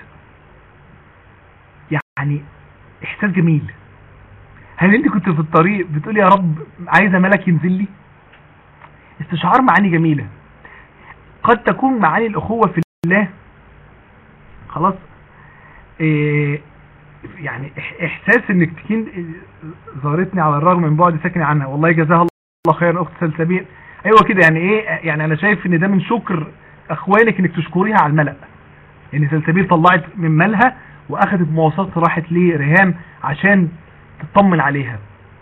يعني احساس جميل هل انت كنت في الطريق بتقول يا رب عايزة ملك ينزل لي استشعار معاني جميلة قد تكون معاني الاخوة في الله خلاص إيه يعني احساس انك تكون زارتني على الرغم من بعد ساكنة عنها والله جزاها الله خيرا اخت سلسبيل ايوه كده يعني ايه يعني انا شايف ان ده من شكر اخوانك انك تشكريها على الملأ ان سلسبيل طلعت من مالها واخدت مواصلات راحت لرهام عشان تطمن عليها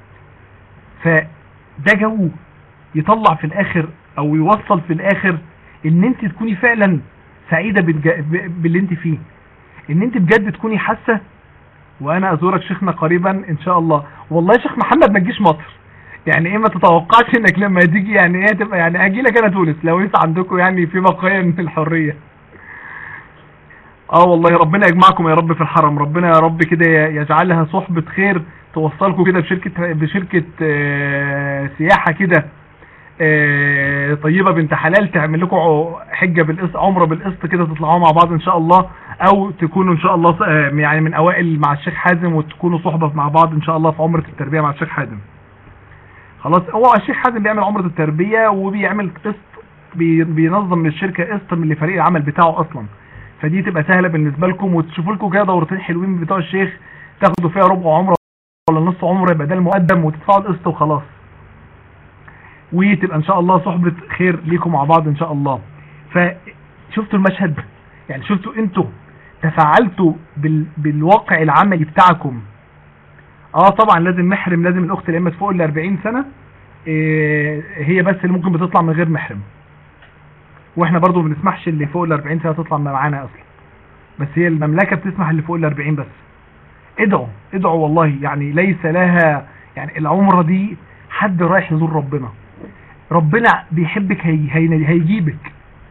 فده جو يطلع في الاخر او يوصل في الاخر ان انت تكوني فعلا سعيدة باللي انت فيه ان انت بجد تكوني حاسة وانا ازورك شيخنا قريبا ان شاء الله والله يا شيخ محمد ما تجيش مصر يعني ايه ما تتوقعش انك لما تيجي يعني ايه تبقى يعني اجي لك انا تونس لو انت عندكم يعني في بقايا من الحريه اه والله ربنا يجمعكم يا رب في الحرم ربنا يا رب كده يجعلها صحبة خير توصلكم كده بشركة بشركة آه سياحة كده آه طيبة بنت حلال تعمل لكم حجة بالقسط عمرة بالقسط كده تطلعوا مع بعض ان شاء الله او تكونوا ان شاء الله يعني من اوائل مع الشيخ حازم وتكونوا صحبة مع بعض ان شاء الله في عمرة التربية مع الشيخ حازم خلاص هو الشيخ حازم بيعمل عمرة التربية وبيعمل قسط بينظم للشركة قسط من فريق العمل بتاعه اصلا فدي تبقى سهلة بالنسبة لكم وتشوفوا لكم كده دورتين حلوين بتوع الشيخ تاخدوا فيها ربع عمره ولا نص عمره يبقى ده المقدم وتدفعوا القسط وخلاص وتبقى ان شاء الله صحبة خير ليكم مع بعض ان شاء الله فشفتوا المشهد يعني شفتوا انتوا تفاعلتوا بال... بالواقع العملي بتاعكم اه طبعا لازم محرم لازم الاخت اللي فوق ال 40 سنة إيه هي بس اللي ممكن بتطلع من غير محرم واحنا برضو ما بنسمحش اللي فوق ال 40 سنة تطلع معانا اصلا بس هي المملكة بتسمح اللي فوق ال 40 بس ادعوا ادعوا والله يعني ليس لها يعني العمرة دي حد رايح يزور ربنا ربنا بيحبك هي هي هيجيبك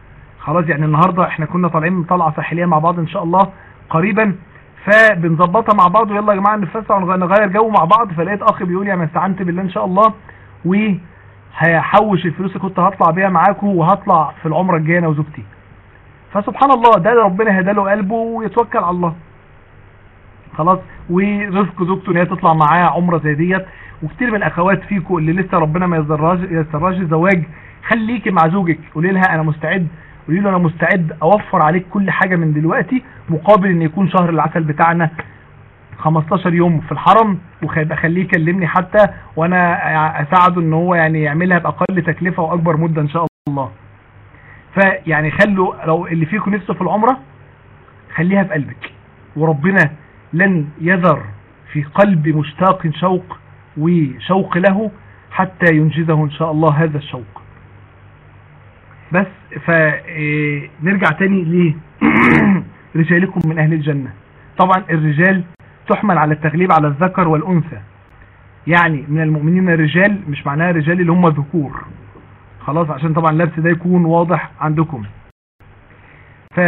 خلاص يعني النهاردة احنا كنا طالعين طلعة ساحلية مع بعض ان شاء الله قريبا فبنظبطها مع بعض ويلا يا جماعة نتفسح ونغير جو مع بعض فلقيت اخي بيقول لي انا استعنت بالله ان شاء الله وهحوش الفلوس اللي كنت هطلع بيها معاكم وهطلع في العمرة الجاية انا وزوجتي فسبحان الله ده ربنا هداله قلبه ويتوكل على الله خلاص ورزق زوجته ان هي تطلع معاه عمره زي ديت وكتير من الاخوات فيكم اللي لسه ربنا ما يسرش يسرش الزواج خليكي مع زوجك قولي لها انا مستعد قولي له انا مستعد اوفر عليك كل حاجه من دلوقتي مقابل ان يكون شهر العسل بتاعنا 15 يوم في الحرم وخليه يكلمني حتى وانا اساعده ان هو يعني يعملها باقل تكلفه واكبر مده ان شاء الله فيعني خلوا لو اللي فيكم نفسه في العمره خليها في قلبك وربنا لن يذر في قلب مشتاق شوق وشوق له حتى ينجزه ان شاء الله هذا الشوق بس فنرجع تاني ليه رجالكم من اهل الجنة طبعا الرجال تحمل على التغليب على الذكر والانثى يعني من المؤمنين الرجال مش معناها رجال اللي هم ذكور خلاص عشان طبعا اللبس ده يكون واضح عندكم ف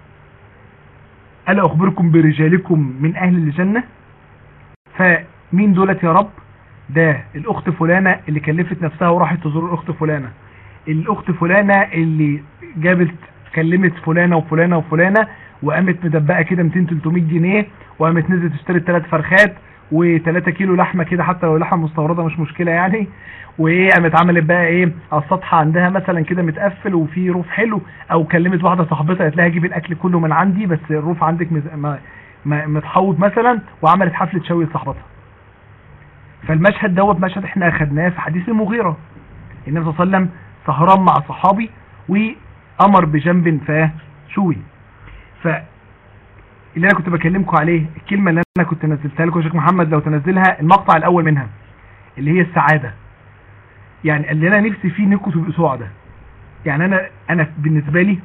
ألا أخبركم برجالكم من أهل الجنة فمين دولت يا رب ده الأخت فلانة اللي كلفت نفسها وراحت تزور الأخت فلانة الأخت فلانة اللي جابت كلمت فلانة وفلانة وفلانة وقامت مدبقة كده 200-300 جنيه وقامت نزلت اشترت ثلاث فرخات و3 كيلو لحمة كده حتى لو لحمة مستوردة مش مشكلة يعني وايه قامت عملت بقى ايه على السطح عندها مثلا كده متقفل وفي روف حلو او كلمت واحده صاحبتها قالت لها جيب الاكل كله من عندي بس الروف عندك متحوط مثلا وعملت حفله شوي لصاحبتها فالمشهد دوت مشهد احنا اخدناه في حديث المغيره النبي صلى الله عليه وسلم سهران مع صحابي وامر بجنب فشوي ف اللي انا كنت بكلمكم عليه الكلمه اللي انا كنت نزلتها لكم يا شيخ محمد لو تنزلها المقطع الاول منها اللي هي السعاده يعني اللي انا نفسي فيه انكم تبقوا سعداء يعني انا انا بالنسبه لي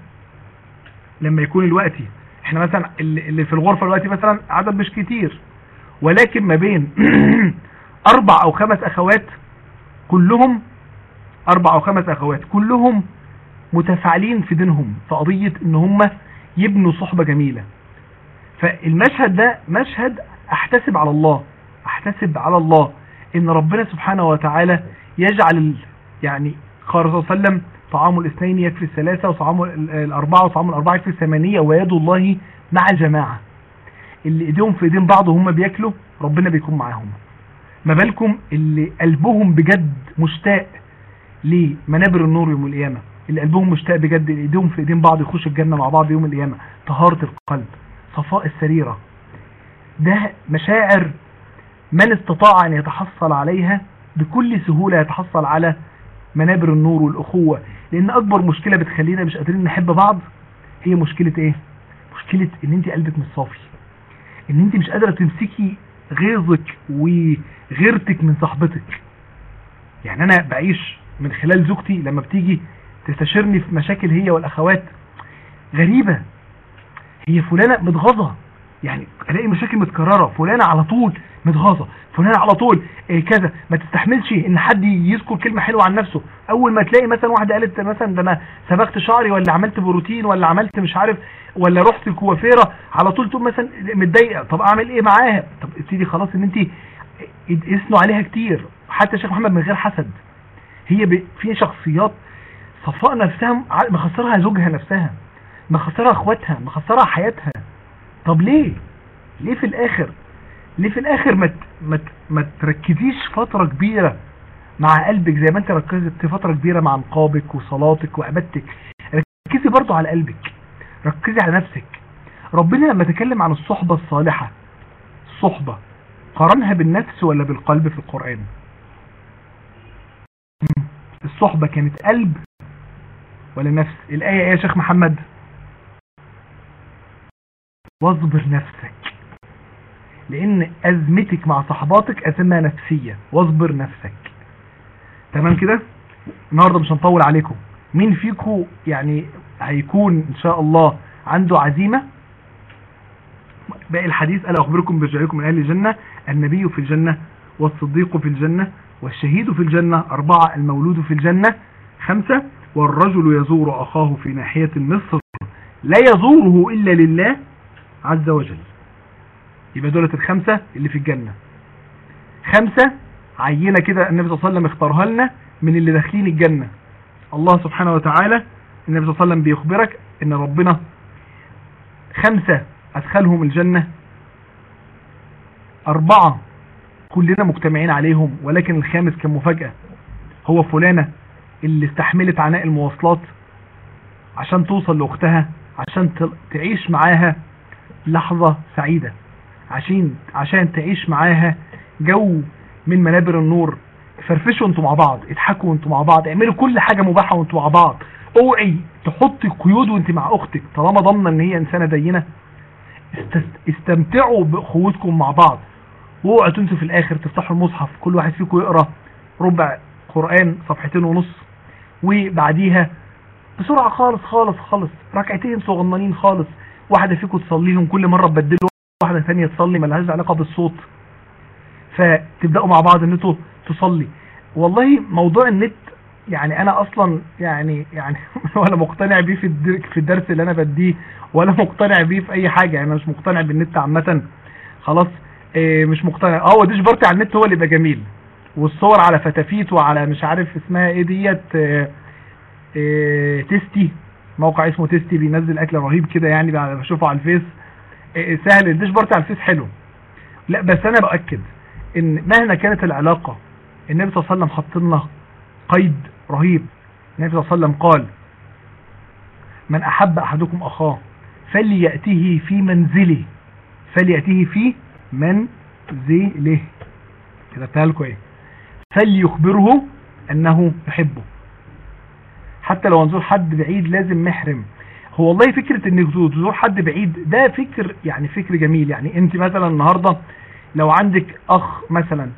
لما يكون الوقت احنا مثلا اللي في الغرفه دلوقتي مثلا عدد مش كتير ولكن ما بين اربع او خمس اخوات كلهم اربع او خمس اخوات كلهم متفاعلين في دينهم في قضيه ان هم يبنوا صحبه جميله فالمشهد ده مشهد احتسب على الله احتسب على الله ان ربنا سبحانه وتعالى يجعل يعني قال الرسول صلى الله عليه وسلم طعام الاثنين يكفي الثلاثة وطعام الأربعة وطعام الأربعة يكفي الثمانية ويد الله مع جماعة اللي ايديهم في ايدين بعض وهم بياكلوا ربنا بيكون معاهم ما بالكم اللي قلبهم بجد مشتاق لمنابر النور يوم القيامة اللي قلبهم مشتاق بجد اللي ايديهم في ايدين بعض يخشوا الجنة مع بعض يوم القيامة طهارة القلب صفاء السريرة ده مشاعر من استطاع ان يتحصل عليها بكل سهولة يتحصل على منابر النور والأخوة لأن أكبر مشكلة بتخلينا مش قادرين نحب بعض هي مشكلة إيه؟ مشكلة إن أنت قلبك مش صافي إن أنت مش قادرة تمسكي غيظك وغيرتك من صاحبتك يعني أنا بعيش من خلال زوجتي لما بتيجي تستشيرني في مشاكل هي والأخوات غريبة هي فلانة متغاظة يعني الاقي مشاكل متكررة فلانة على طول متغاظة فلان على طول إيه كذا ما تستحملش ان حد يذكر كلمة حلوة عن نفسه اول ما تلاقي مثلا واحدة قالت مثلا ده انا سبقت شعري ولا عملت بروتين ولا عملت مش عارف ولا رحت الكوافيرة على طول تقول مثلا متضايقة طب اعمل ايه معاها طب ابتدي خلاص ان انت اثنوا عليها كتير حتى الشيخ محمد من غير حسد هي ب... في شخصيات صفاء نفسها مخسرها زوجها نفسها مخسرها اخواتها مخسرها حياتها طب ليه ليه في الاخر ليه في الاخر ما ما ما تركزيش فترة كبيرة مع قلبك زي ما انت ركزت فترة كبيرة مع نقابك وصلاتك وعبادتك ركزي برضو على قلبك ركزي على نفسك ربنا لما تكلم عن الصحبة الصالحة الصحبة قارنها بالنفس ولا بالقلب في القرآن الصحبة كانت قلب ولا نفس الآية ايه يا شيخ محمد واصبر نفسك لان ازمتك مع صحباتك ازمة نفسية واصبر نفسك تمام كده النهاردة مش هنطول عليكم مين فيكم يعني هيكون ان شاء الله عنده عزيمة باقي الحديث ألا أخبركم برجعكم من أهل الجنة النبي في الجنة والصديق في الجنة والشهيد في الجنة أربعة المولود في الجنة خمسة والرجل يزور أخاه في ناحية مصر لا يزوره إلا لله عز وجل يبقى دولة الخمسة اللي في الجنة خمسة عينة كده النبي صلى الله عليه وسلم اختارها لنا من اللي داخلين الجنة الله سبحانه وتعالى النبي صلى الله عليه وسلم بيخبرك ان ربنا خمسة ادخلهم الجنة اربعة كلنا مجتمعين عليهم ولكن الخامس كان مفاجأة هو فلانة اللي استحملت عناء المواصلات عشان توصل لاختها عشان تعيش معاها لحظة سعيدة عشان عشان تعيش معاها جو من منابر النور فرفشوا انتوا مع بعض اضحكوا انتوا مع بعض اعملوا كل حاجة مباحة وانتوا مع بعض اوعي تحطي قيود وانت مع اختك طالما ضمن ان هي انسانة دينة استمتعوا باخوتكم مع بعض واوعوا تنسوا في الاخر تفتحوا المصحف كل واحد فيكم يقرأ ربع قرآن صفحتين ونص وبعديها بسرعة خالص خالص خالص ركعتين صغننين خالص واحدة فيكم تصليهم كل مرة تبدلوا واحدة ثانية تصلي ملهاش علاقة بالصوت فتبدأوا مع بعض ان انتوا تصلي والله موضوع النت يعني انا اصلا يعني يعني ولا مقتنع بيه في في الدرس اللي انا بديه ولا مقتنع بيه في اي حاجة يعني انا مش مقتنع بالنت عامة خلاص إيه مش مقتنع اه وديش بارتي على النت هو اللي يبقى جميل والصور على فتافيت وعلى مش عارف اسمها ايه ديت إيه إيه تيستي موقع اسمه تيستي بينزل اكل رهيب كده يعني بشوفه على الفيس إيه سهل الديش بارتي على الفيس حلو لا بس انا باكد ان مهما كانت العلاقة النبي صلى الله عليه وسلم حط لنا قيد رهيب النبي صلى الله عليه وسلم قال من احب احدكم اخاه فليأته في منزله فليأته في منزله كتبتها لكم ايه فليخبره انه يحبه حتى لو نزور حد بعيد لازم محرم هو والله فكرة انك تزور حد بعيد ده فكر يعني فكر جميل يعني انت مثلا النهاردة لو عندك اخ مثلا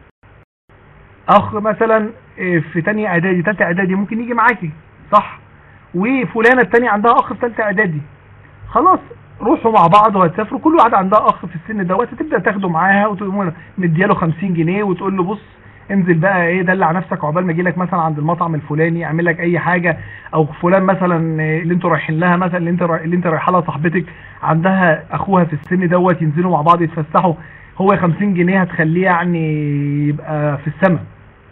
اخ مثلا في تانية اعدادي تالتة اعدادي ممكن يجي معاكي صح وفلانة التانية عندها اخ في تالتة اعدادي خلاص روحوا مع بعض وهتسافروا كل واحد عندها اخ في السن دوت تبدا تاخده معاها وتقوم مدياله 50 جنيه وتقول له بص انزل بقى ايه دلع نفسك عقبال ما اجي لك مثلا عند المطعم الفلاني اعمل لك اي حاجه او فلان مثلا اللي انتوا رايحين لها مثلا اللي انت اللي انت رايحه لها صاحبتك عندها اخوها في السن دوت ينزلوا مع بعض يتفسحوا هو 50 جنيه هتخليه يعني يبقى في السماء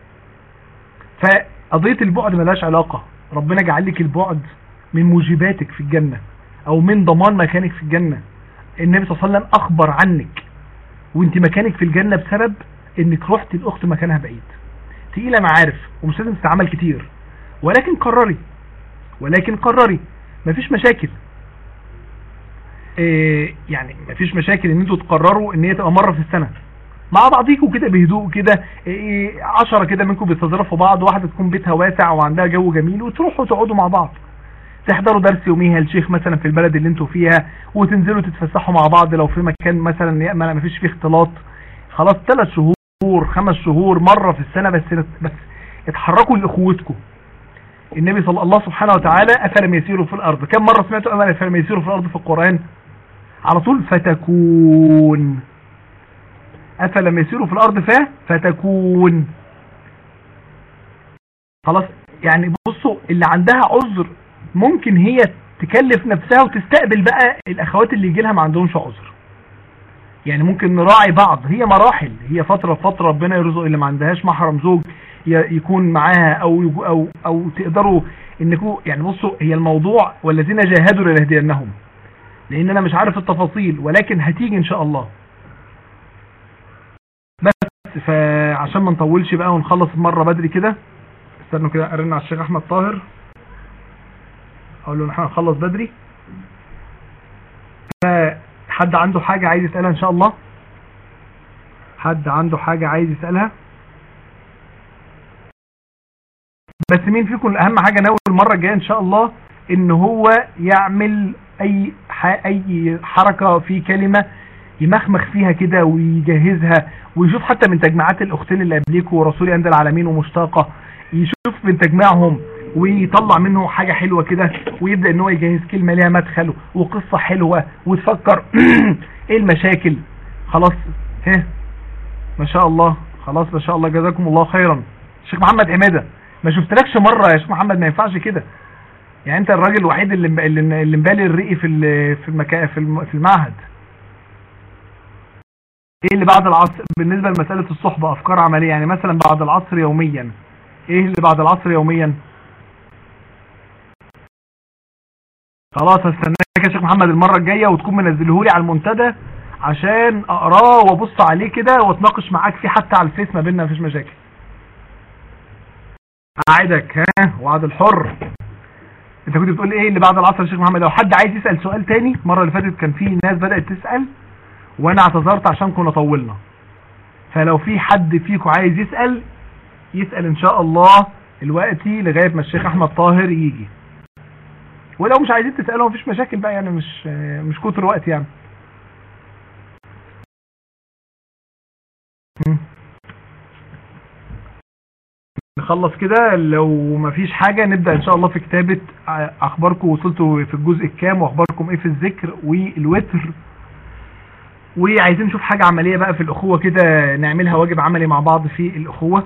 فقضيه البعد ملهاش علاقه ربنا جعل لك البعد من موجباتك في الجنه او من ضمان مكانك في الجنة النبي صلى الله عليه وسلم اخبر عنك وانت مكانك في الجنة بسبب انك رحت الاخت مكانها بعيد تقيلة انا عارف ومش لازم تستعمل كتير ولكن قرري ولكن قرري مفيش مشاكل إيه يعني مفيش مشاكل ان انتوا تقرروا ان هي تبقى مرة في السنة مع بعضيكوا كده بهدوء كده إيه عشرة كده منكم بيستظرفوا بعض واحدة تكون بيتها واسع وعندها جو جميل وتروحوا تقعدوا مع بعض تحضروا درس يوميها الشيخ مثلا في البلد اللي انتوا فيها وتنزلوا تتفسحوا مع بعض لو في مكان مثلا ما فيش فيه اختلاط خلاص ثلاث شهور خمس شهور مرة في السنة بس بس اتحركوا لاخوتكم النبي صلى الله سبحانه وتعالى افلم يسيروا في الارض كم مرة سمعتوا افلم يسيروا في الارض في القرآن على طول فتكون افلم يسيروا في الارض ف فتكون خلاص يعني بصوا اللي عندها عذر ممكن هي تكلف نفسها وتستقبل بقى الاخوات اللي يجي لها ما عندهمش عذر يعني ممكن نراعي بعض هي مراحل هي فترة فترة ربنا يرزق اللي ما عندهاش محرم زوج يكون معاها او او او تقدروا انكم يعني بصوا هي الموضوع والذين جاهدوا لنهدينهم لان انا مش عارف التفاصيل ولكن هتيجي ان شاء الله بس فعشان ما نطولش بقى ونخلص مرة بدري كده استنوا كده ارن على الشيخ احمد طاهر اقول له نحن هنخلص بدري فحد عنده حاجة عايز يسألها ان شاء الله حد عنده حاجة عايز يسألها بس مين فيكم اهم حاجة ناوي المرة الجاية ان شاء الله ان هو يعمل اي اي حركة في كلمة يمخمخ فيها كده ويجهزها ويشوف حتى من تجمعات الاختين اللي قبليكوا ورسول عند العالمين ومشتاقة يشوف من تجمعهم ويطلع منه حاجة حلوة كده ويبدأ ان هو يجهز كلمة ليها مدخل وقصة حلوة وتفكر ايه المشاكل خلاص ها ما شاء الله خلاص ما شاء الله جزاكم الله خيرا الشيخ محمد عمادة ما شفتلكش مرة يا شيخ محمد ما ينفعش كده يعني انت الراجل الوحيد اللي اللي اللي مبالي الرئي في ال- في المكان في الم- في المعهد ايه اللي بعد العصر بالنسبه لمساله الصحبه افكار عمليه يعني مثلا بعد العصر يوميا ايه اللي بعد العصر يوميا خلاص هستناك يا شيخ محمد المره الجايه وتكون منزلهولي على المنتدى عشان اقراه وابص عليه كده واتناقش معاك فيه حتى على الفيس ما بيننا مفيش مشاكل قاعدك ها وعد الحر انت كنت بتقول ايه اللي بعد العصر يا شيخ محمد لو حد عايز يسال سؤال تاني المره اللي فاتت كان في ناس بدات تسال وانا اعتذرت عشان كنا طولنا فلو في حد فيكم عايز يسال يسال ان شاء الله دلوقتي لغايه ما الشيخ احمد طاهر يجي ولو مش عايزين تسالوا مفيش مشاكل بقى يعني مش مش كتر وقت يعني مم. نخلص كده لو مفيش حاجة نبدأ ان شاء الله في كتابة اخباركم وصلتوا في الجزء الكام واخباركم ايه في الذكر والوتر وعايزين نشوف حاجة عملية بقى في الاخوة كده نعملها واجب عملي مع بعض في الاخوة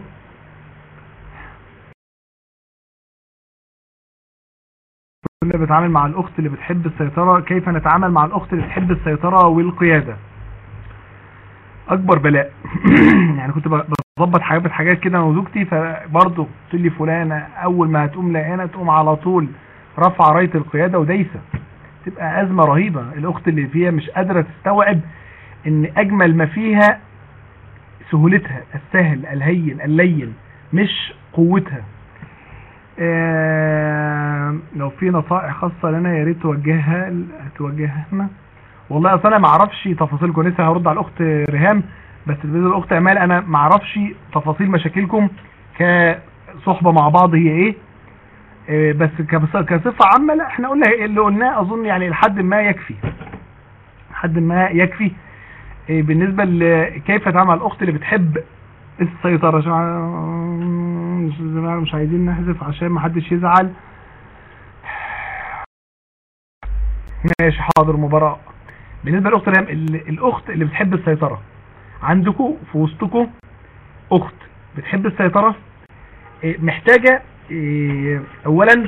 كنا بنتعامل مع الاخت اللي بتحب السيطرة كيف نتعامل مع الاخت اللي بتحب السيطرة والقيادة اكبر بلاء يعني كنت بظبط حاجات حاجات كده انا وزوجتي فبرضه تقول لي فلانه اول ما هتقوم لاقينا تقوم على طول رفع رايه القياده ودايسه تبقى ازمه رهيبه الاخت اللي فيها مش قادره تستوعب ان اجمل ما فيها سهولتها السهل الهين اللين مش قوتها آه لو في نصائح خاصه لنا يا ريت توجهها توجهها لنا والله اصل انا ما اعرفش تفاصيلكم لسه هرد على الاخت ريهام بس بالنسبه للاخت امال انا ما اعرفش تفاصيل مشاكلكم كصحبه مع بعض هي ايه آه، بس كبص- كصفه عامه لا احنا قلنا اللي قلناه اظن يعني لحد ما يكفي لحد ما يكفي آه، بالنسبه لكيف تعمل الاخت اللي بتحب السيطره عشان مش مش عايزين نحذف عشان ما حدش يزعل ماشي حاضر مباراة بالنسبة للأخت ريهام ال- الأخت اللي بتحب السيطرة عندكم في وسطكم أخت بتحب السيطرة إيه، محتاجة إيه، أولا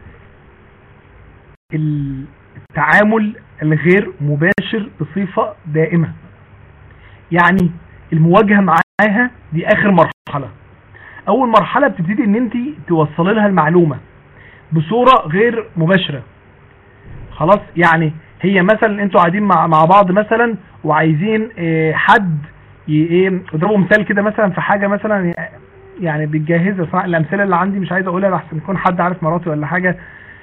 التعامل الغير مباشر بصفة دائمة يعني المواجهة معاها دي آخر مرحلة أول مرحلة بتبتدي إن أنت توصلي لها المعلومة بصورة غير مباشرة خلاص يعني هي مثلا انتوا قاعدين مع مع بعض مثلا وعايزين اه، حد ي- ايه اضربوا مثال كده مثلا في حاجه مثلا يعني بتجهزها صراحة الامثله اللي عندي مش عايز اقولها لحسن يكون حد عارف مراتي ولا حاجه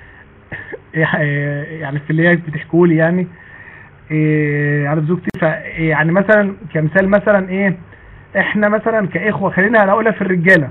يعني في اللي هي بتحكوا لي يعني إيه عارف زوجتي ف يعني مثلا كمثال مثلا ايه احنا مثلا كاخوه خلينا هنقولها في الرجاله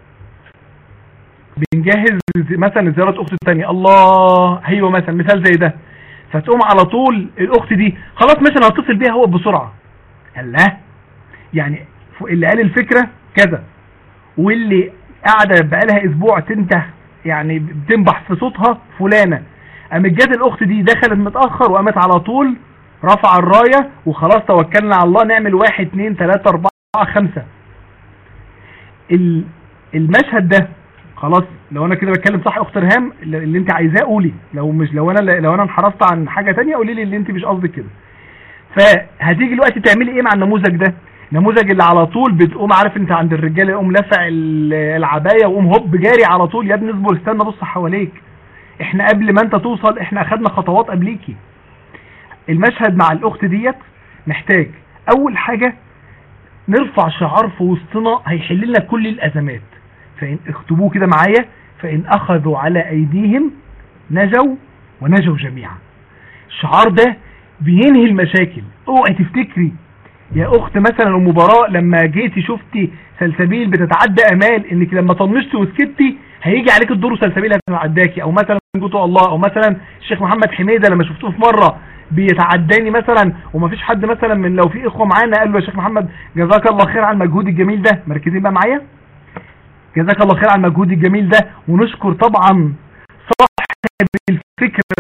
بنجهز مثلا زيارة اخت التانية الله ايوه مثلا مثال زي ده فتقوم على طول الاخت دي خلاص مثلا هتصل بيها هو بسرعة قال لا يعني ف- اللي قال الفكرة كذا واللي قاعدة بقالها اسبوع تنته يعني بتنبح في صوتها فلانة قامت جت الاخت دي دخلت متأخر وقامت على طول رفع الراية وخلاص توكلنا على الله نعمل واحد اتنين تلاتة اربعة خمسة ال- المشهد ده خلاص لو انا كده بتكلم صح يا اخت ريهام اللي اللي انت عايزاه قولي لو مش لو انا لو انا انحرفت عن حاجه تانية قولي لي اللي انت مش قصدك كده فهتيجي دلوقتي تعملي ايه مع النموذج ده النموذج اللي على طول بتقوم عارف انت عند الرجاله يقوم لافع ال- العبايه وقوم هوب جاري على طول يا ابني اصبر استنى بص حواليك احنا قبل ما انت توصل احنا اخدنا خطوات قبليكي المشهد مع الاخت ديت محتاج اول حاجه نرفع شعار في وسطنا هيحل لنا كل الازمات فإن اكتبوه كده معايا فإن أخذوا على أيديهم نجوا ونجوا جميعا الشعار ده بينهي المشاكل اوعي تفتكري يا اخت مثلا ام براء لما جيتي شفتي سلسبيل بتتعدى امال انك لما طنشتي وسكتي هيجي عليك الدور سلسبيل هتعداكي او مثلا جوتو الله او مثلا الشيخ محمد حميده لما شفتوه في مره بيتعداني مثلا ومفيش حد مثلا من لو في اخوه معانا قال له يا شيخ محمد جزاك الله خير على المجهود الجميل ده مركزين بقى معايا جزاك الله خير على المجهود الجميل ده ونشكر طبعا صاحب الفكرة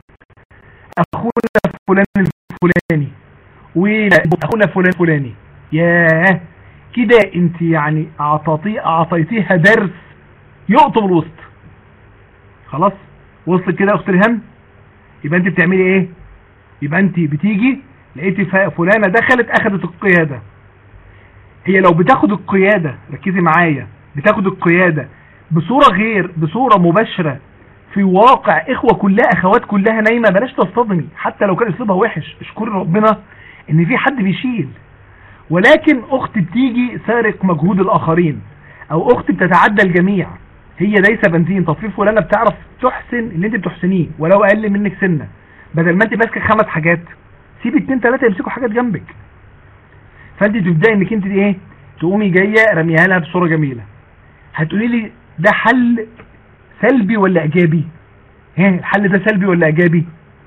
اخونا فلان الفلاني واخونا فلان الفلاني ياه كده انت يعني اعطيتي اعطيتيها درس يقطب الوسط خلاص وصلت كده يا اخت ريهام يبقى انت بتعملي ايه يبقى انت بتيجي لقيتي ف- فلانه دخلت اخذت القياده هي لو بتاخد القياده ركزي معايا بتاخد القياده بصوره غير بصوره مباشره في واقع اخوه كلها اخوات كلها نايمه بلاش تصطدمي حتى لو كان اسلوبها وحش اشكري ربنا ان في حد بيشيل ولكن اخت بتيجي سارق مجهود الاخرين او اخت بتتعدى الجميع هي دايسه بنزين طب في فلانه بتعرف تحسن اللي انت بتحسنيه ولو اقل منك سنه بدل ما انت ماسكه خمس حاجات سيب اتنين تلاته يمسكوا حاجات جنبك فانت تبداي انك انت ايه تقومي جايه رميها لها بصوره جميله هتقولي لي ده حل سلبي ولا ايجابي ها الحل ده سلبي ولا ايجابي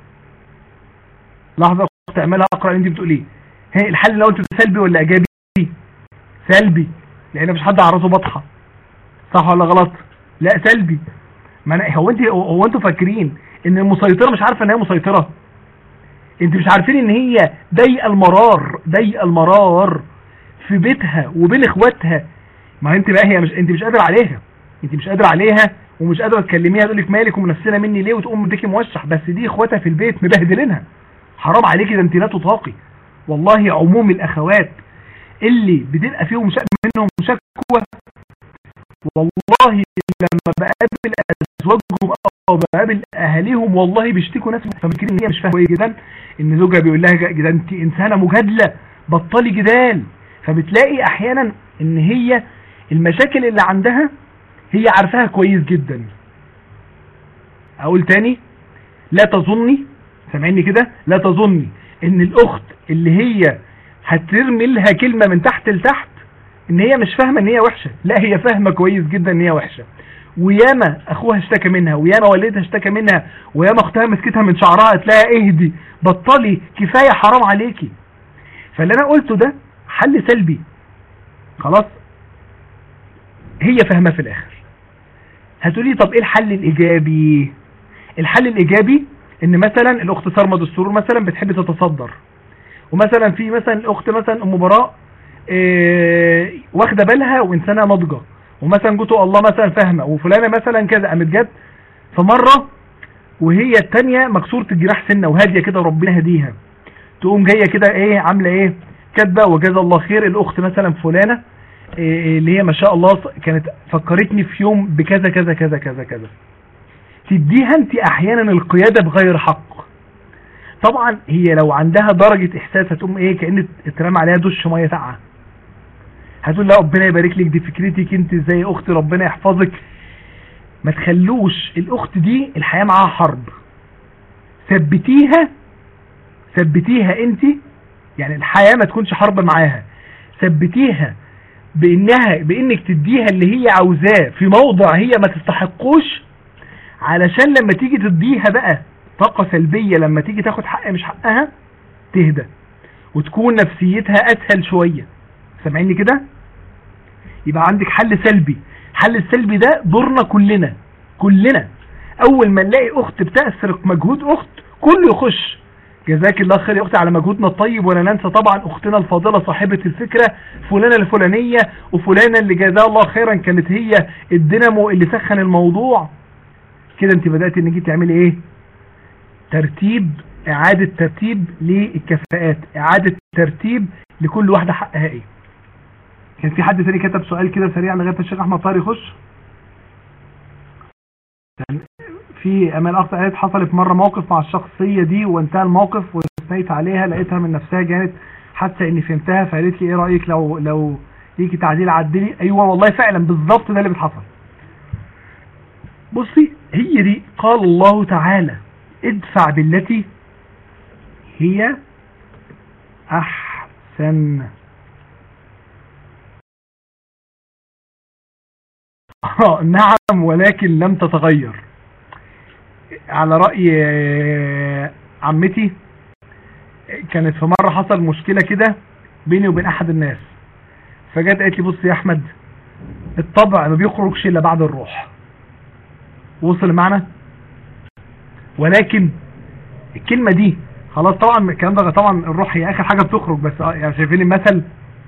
لحظه اخت اعملها اقرا اللي انت بتقوليه ها الحل لو انت سلبي ولا ايجابي سلبي لان مش حد عرضه بطحه صح ولا غلط لا سلبي ما أنا هو انت هو انتوا فاكرين ان المسيطره مش عارفه ان هي مسيطره انت مش عارفين ان هي ضيقه المرار ضيقه المرار في بيتها وبين اخواتها ما انت بقى هي مش انت مش قادره عليها انت مش قادره عليها ومش قادره تكلميها تقول لك مالك ومنفسنا مني ليه وتقوم مديكي موشح بس دي اخواتها في البيت مبهدلينها حرام عليكي ده انت لا تطاقي والله عموم الاخوات اللي بتبقى فيهم شك منهم شكوى والله لما بقابل ازواجهم او بقابل اهاليهم والله بيشتكوا ناس فاكرين ان هي مش فاهمه كويس جدا ان زوجها بيقول لها ده انت انسانه مجادله بطلي جدال فبتلاقي احيانا ان هي المشاكل اللي عندها هي عارفاها كويس جدا اقول تاني لا تظني سامعني كده لا تظني ان الاخت اللي هي هترمي لها كلمه من تحت لتحت ان هي مش فاهمه ان هي وحشه لا هي فاهمه كويس جدا ان هي وحشه وياما اخوها اشتكى منها وياما والدها اشتكى منها وياما اختها مسكتها من شعرها قالت لها اهدي بطلي كفايه حرام عليكي فاللي انا قلته ده حل سلبي خلاص هي فاهمه في الاخر هتقولي طب ايه الحل الايجابي الحل الايجابي ان مثلا الاخت سرمد السرور مثلا بتحب تتصدر ومثلا في مثلا الاخت مثلا ام براء إيه واخده بالها وانسانه ناضجه ومثلا جوته الله مثلا فاهمه وفلانه مثلا كذا قامت جت في مره وهي التانية مكسورة الجراح سنة وهادية كده ربنا هديها تقوم جاية كده ايه عاملة ايه كاتبة وجزا الله خير الاخت مثلا فلانة إيه اللي هي ما شاء الله كانت فكرتني في يوم بكذا كذا كذا كذا كذا تديها انت احيانا القيادة بغير حق طبعا هي لو عندها درجة احساس هتقوم ايه كأن اترمى عليها دش مية ساقعة هتقول لا ربنا يبارك لك دي فكرتك انت زي اختي ربنا يحفظك ما تخلوش الاخت دي الحياة معاها حرب ثبتيها ثبتيها انت يعني الحياة ما تكونش حرب معاها ثبتيها بانها بانك تديها اللي هي عاوزاه في موضع هي ما تستحقوش علشان لما تيجي تديها بقى طاقة سلبية لما تيجي تاخد حق مش حقها تهدى وتكون نفسيتها اسهل شوية سامعيني كده يبقى عندك حل سلبي حل السلبي ده دورنا كلنا كلنا اول ما نلاقي اخت بتأسرق مجهود اخت كله يخش جزاك الله خير يا اختي على مجهودنا الطيب ولا ننسى طبعا اختنا الفاضله صاحبه الفكره فلانه الفلانيه وفلانه اللي جزاها الله خيرا كانت هي الدينامو اللي سخن الموضوع كده انت بدات انك تعملي ايه ترتيب اعاده ترتيب للكفاءات اعاده ترتيب لكل واحده حقها ايه كان في حد تاني كتب سؤال كده سريع لغايه الشيخ احمد طاهر يخش في امال اخت قالت حصلت مره موقف مع الشخصيه دي وانتهى الموقف واستنيت عليها لقيتها من نفسها كانت حاسه اني فهمتها فقالت لي ايه رايك لو لو ليكي تعديل عدلي ايوه والله فعلا بالظبط ده اللي بتحصل بصي هي دي قال الله تعالى ادفع بالتي هي احسن آه نعم ولكن لم تتغير على رأي عمتي كانت في مرة حصل مشكلة كده بيني وبين احد الناس فجت قالت لي بص يا احمد الطبع ما بيخرجش الا بعد الروح وصل معنا ولكن الكلمة دي خلاص طبعا الكلام ده طبعا الروح هي اخر حاجة بتخرج بس يعني شايفين المثل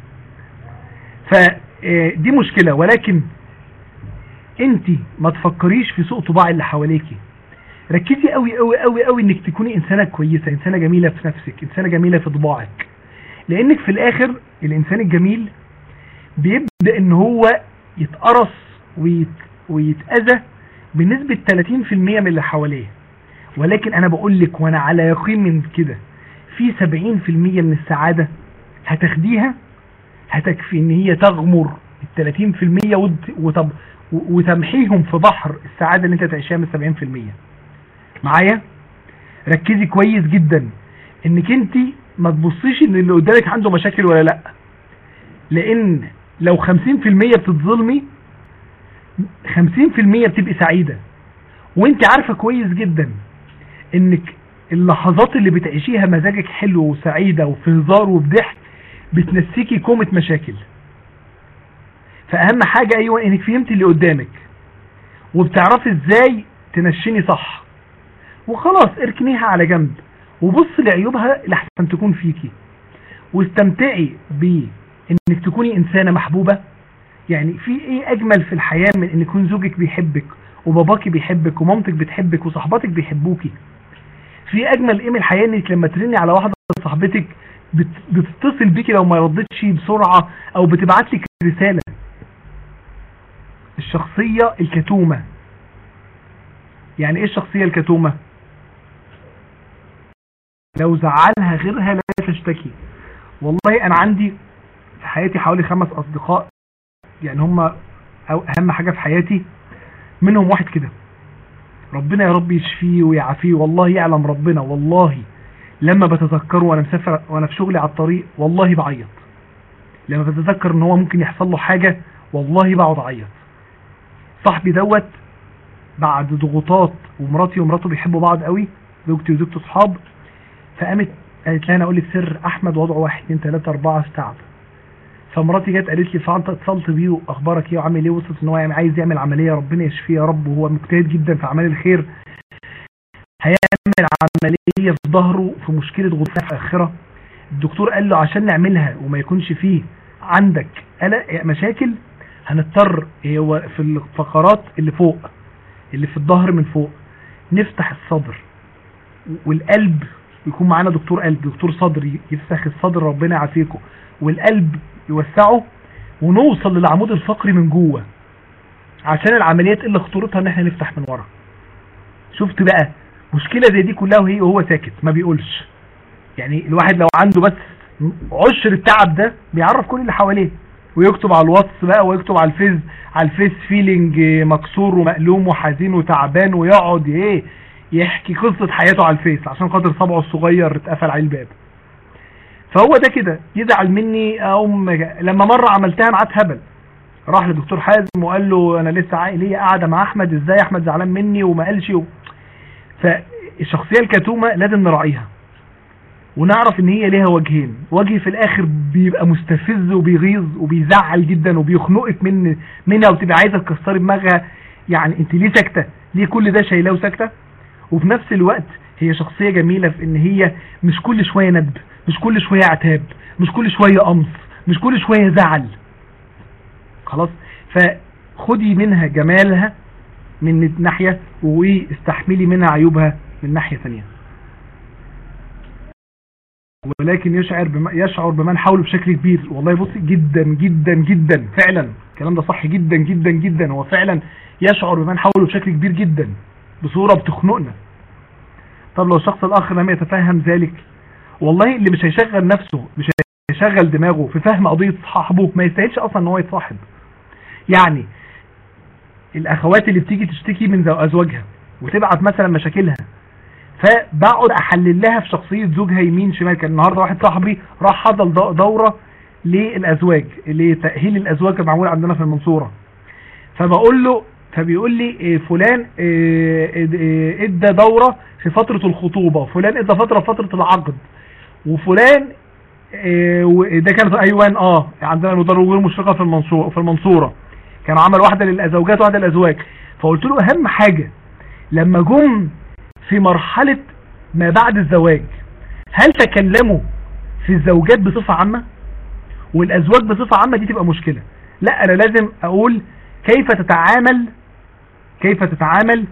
فدي مشكلة ولكن انت ما تفكريش في سوء طباع اللي حواليكي ركزي قوي قوي قوي قوي انك تكوني انسانه كويسه انسانه جميله في نفسك انسانه جميله في طباعك لانك في الاخر الانسان الجميل بيبدا ان هو يتقرص ويت... ويتاذى بنسبه 30% من اللي حواليه ولكن انا بقول لك وانا على يقين من كده في 70% من السعاده هتاخديها هتكفي ان هي تغمر ال 30% وت... وطب... وتمحيهم في بحر السعاده اللي انت تعيشها من 70% معايا ركزي كويس جدا انك انت ما تبصيش ان اللي قدامك عنده مشاكل ولا لا لان لو 50% بتتظلمي 50% بتبقي سعيدة وانت عارفة كويس جدا انك اللحظات اللي بتعيشيها مزاجك حلو وسعيدة وفي هزار وبضحك بتنسيكي كومة مشاكل فاهم حاجة ايوه انك فهمت اللي قدامك وبتعرفي ازاي تنشني صح وخلاص اركنيها على جنب وبص لعيوبها لحسن تكون فيكي واستمتعي بانك تكوني انسانة محبوبة يعني في ايه اجمل في الحياة من ان يكون زوجك بيحبك وباباكي بيحبك ومامتك بتحبك وصحباتك بيحبوكي في اجمل ايه من الحياة انك لما ترني على واحدة صاحبتك بت- بتتصل بيكي لو ما ردتش بسرعة او بتبعت لك رسالة الشخصية الكتومة يعني ايه الشخصية الكتومة لو زعلها غيرها لا تشتكي والله انا عندي في حياتي حوالي خمس اصدقاء يعني هم أو اهم حاجة في حياتي منهم واحد كده ربنا يا رب يشفيه ويعافيه والله يعلم ربنا والله لما بتذكره وانا مسافر وانا في شغلي على الطريق والله بعيط لما بتذكر ان هو ممكن يحصل له حاجة والله بقعد اعيط صاحبي دوت بعد ضغوطات ومراتي ومراته بيحبوا بعض قوي زوجتي وزوجته صحاب فقامت قالت لي انا اقول لك سر احمد وضعه واحد اتنين تلاته اربعه استعب فمراتي جت قالت لي فانت اتصلت بيه واخبارك ايه وعامل ايه وصلت ان هو يعني عايز يعمل عمليه ربنا يشفيه يا رب وهو مجتهد جدا في اعمال الخير هيعمل عمليه في ظهره في مشكله غضروف في اخره الدكتور قال له عشان نعملها وما يكونش فيه عندك قلق مشاكل هنضطر هو في الفقرات اللي فوق اللي في الظهر من فوق نفتح الصدر والقلب يكون معانا دكتور قلب دكتور صدر يفسخ الصدر ربنا يعافيكم والقلب يوسعه ونوصل للعمود الفقري من جوه عشان العمليات اللي خطورتها ان احنا نفتح من ورا شفت بقى مشكلة زي دي كلها وهي وهو ساكت ما بيقولش يعني الواحد لو عنده بس عشر التعب ده بيعرف كل اللي حواليه ويكتب على الواتس بقى ويكتب على الفيس على الفيس فيلينج مكسور ومألوم وحزين وتعبان ويقعد ايه يحكي قصة حياته على الفيس عشان خاطر صبعه الصغير اتقفل عليه الباب فهو ده كده يزعل مني اقوم لما مرة عملتها معاه هبل راح لدكتور حازم وقال له انا لسه عاي- ليا قاعده مع احمد ازاي احمد زعلان مني وما قالش و... فالشخصيه الكتومه لازم نراعيها ونعرف ان هي ليها وجهين وجه في الاخر بيبقى مستفز وبيغيظ وبيزعل جدا وبيخنقك من منها وتبقى عايزه تكسري دماغها يعني انت ليه ساكته ليه كل ده شايلاه وساكته وفي نفس الوقت هي شخصيه جميله في ان هي مش كل شويه ندب مش كل شويه عتاب مش كل شويه قمص مش كل شويه زعل خلاص فخدي منها جمالها من ناحية واستحملي منها عيوبها من ناحية ثانية ولكن يشعر بم... يشعر بمن حوله بشكل كبير والله بصي جدا جدا جدا فعلا الكلام ده صح جدا جدا جدا هو فعلا يشعر بمن حوله بشكل كبير جدا بصورة بتخنقنا طب لو الشخص الاخر لم يتفهم ذلك والله اللي مش هيشغل نفسه مش هيشغل دماغه في فهم قضية صاحبه ما يستاهلش اصلا ان هو يتصاحب يعني الاخوات اللي بتيجي تشتكي من زو- ازواجها وتبعت مثلا مشاكلها فبقعد احلل لها في شخصيه زوجها يمين شمال كان النهارده واحد صاحبي راح حضر دو- دوره للازواج لتاهيل الازواج كان معمول عندنا في المنصوره فبقول له فبيقول لي إيه، فلان إيه، إيه، ادى دوره في فتره الخطوبه فلان ادى فتره في فتره العقد وفلان إيه، وده كانت ايوان اه عندنا مدرب مشرقه في المنصوره في المنصوره كانوا عمل واحده للزوجات وواحده للازواج فقلت له اهم حاجه لما جم في مرحله ما بعد الزواج هل تكلموا في الزوجات بصفه عامه والازواج بصفه عامه دي تبقى مشكله لا انا لازم اقول كيف تتعامل كيف تتعامل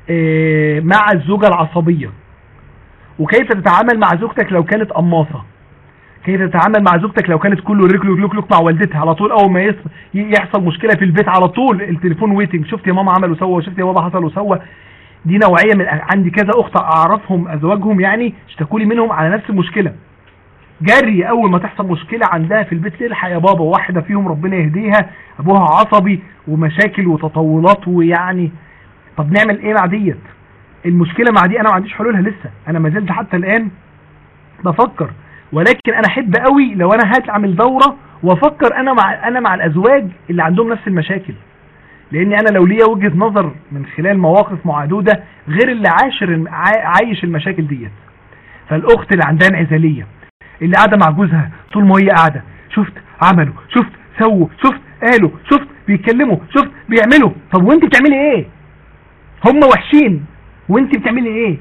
آه، مع الزوجة العصبية وكيف تتعامل مع زوجتك لو كانت قماصة كيف تتعامل مع زوجتك لو كانت كله رجل ولوك لوك مع والدتها على طول اول ما يص- ي- يحصل مشكلة في البيت على طول التليفون ويتنج شفت يا ماما عمل وسوى شفت يا بابا حصل وسوى دي نوعية من عندي كذا اخت اعرفهم ازواجهم يعني اشتكوا لي منهم على نفس المشكلة جري اول ما تحصل مشكلة عندها في البيت تلحق يا بابا واحدة فيهم ربنا يهديها ابوها عصبي ومشاكل وتطولات ويعني طب نعمل ايه مع ديت المشكلة مع دي انا ما عنديش حلولها لسه انا ما زلت حتى الان بفكر ولكن انا احب قوي لو انا هعمل دورة وافكر انا مع انا مع الازواج اللي عندهم نفس المشاكل لاني انا لو ليا وجهة نظر من خلال مواقف معدودة غير اللي عاشر عا- عايش المشاكل ديت فالاخت اللي عندها انعزالية اللي قاعدة مع جوزها طول ما هي قاعدة شفت عملوا شفت سووا شفت قالوا شفت بيتكلموا شفت بيعملوا طب وانت بتعملي ايه هم وحشين وانت بتعملي ايه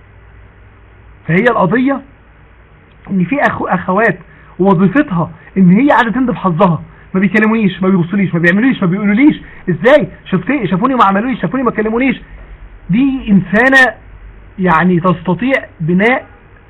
فهي القضية ان في أخو اخوات وظيفتها ان هي قاعده تندب حظها ما بيكلمونيش ما بيبصوليش ما بيعملوليش ما بيقولوليش ازاي شفتي شافوني ما عملوليش شافوني ما كلمونيش دي انسانه يعني تستطيع بناء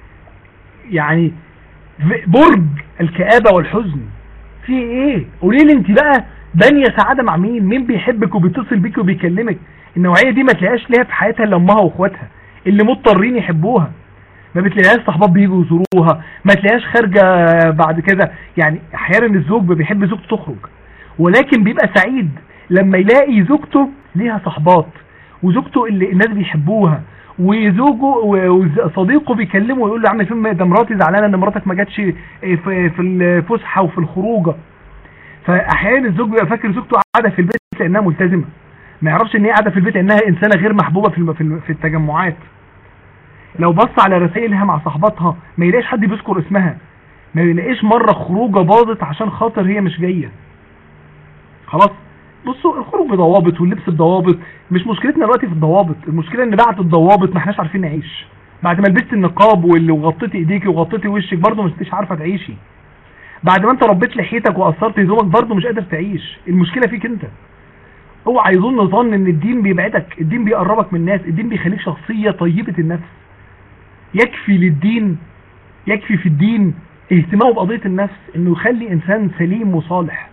يعني ف- برج الكآبة والحزن في ايه قولي لي انت بقى بانية سعادة مع مين مين بيحبك وبيتصل بيك وبيكلمك النوعية دي ما تلاقيهاش ليها في حياتها الا امها واخواتها اللي مضطرين يحبوها ما بتلاقيهاش صحبات بيجوا يزوروها ما تلاقيهاش خارجة بعد كده يعني احيانا الزوج بيحب زوجته تخرج ولكن بيبقى سعيد لما يلاقي زوجته ليها صحبات وزوجته اللي الناس بيحبوها وزوجه وصديقه بيكلمه ويقول له يا عم فين ده مراتي زعلانه ان مراتك ما جاتش في في الفسحه وفي الخروجه فاحيانا الزوج بيبقى فاكر زوجته قاعده في البيت لانها ملتزمه ما يعرفش ان هي قاعده في البيت لانها انسانه غير محبوبه في الم- في الم- في التجمعات لو بص على رسائلها مع صاحباتها ما يلاقيش حد بيذكر اسمها ما يلاقيش مره خروجه باظت عشان خاطر هي مش جايه خلاص بصوا الخروج بضوابط واللبس بضوابط مش مشكلتنا دلوقتي في الضوابط المشكله ان بعد الضوابط ما احناش عارفين نعيش بعد ما لبست النقاب واللي وغطيتي ايديكي وغطيتي وشك برضه مش انتش عارفه تعيشي بعد ما انت ربيت لحيتك وقصرت هدومك برضه مش قادر تعيش المشكله فيك انت اوعى يظن ظن ان الدين بيبعدك الدين بيقربك من الناس الدين بيخليك شخصيه طيبه النفس يكفي للدين يكفي في الدين اهتمامه بقضيه النفس انه يخلي انسان سليم وصالح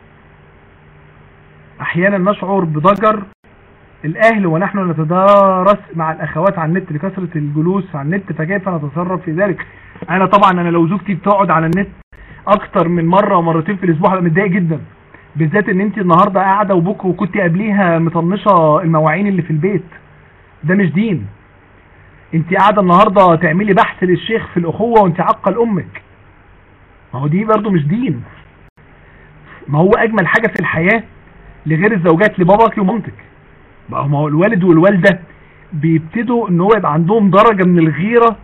احيانا نشعر بضجر الاهل ونحن نتدارس مع الاخوات على النت لكثرة الجلوس على النت فكيف نتصرف في ذلك انا طبعا انا لو زوجتي بتقعد على النت اكتر من مرة ومرتين في الاسبوع هبقى متضايق جدا بالذات ان انت النهاردة قاعدة وبكره وكنت قبليها مطنشة المواعين اللي في البيت ده مش دين انت قاعدة النهاردة تعملي بحث للشيخ في الاخوة وانت عقل امك ما هو دي برضو مش دين ما هو اجمل حاجة في الحياة لغير الزوجات لباباك ومامتك بقى ما هو الوالد والوالدة بيبتدوا ان هو يبقى عندهم درجة من الغيرة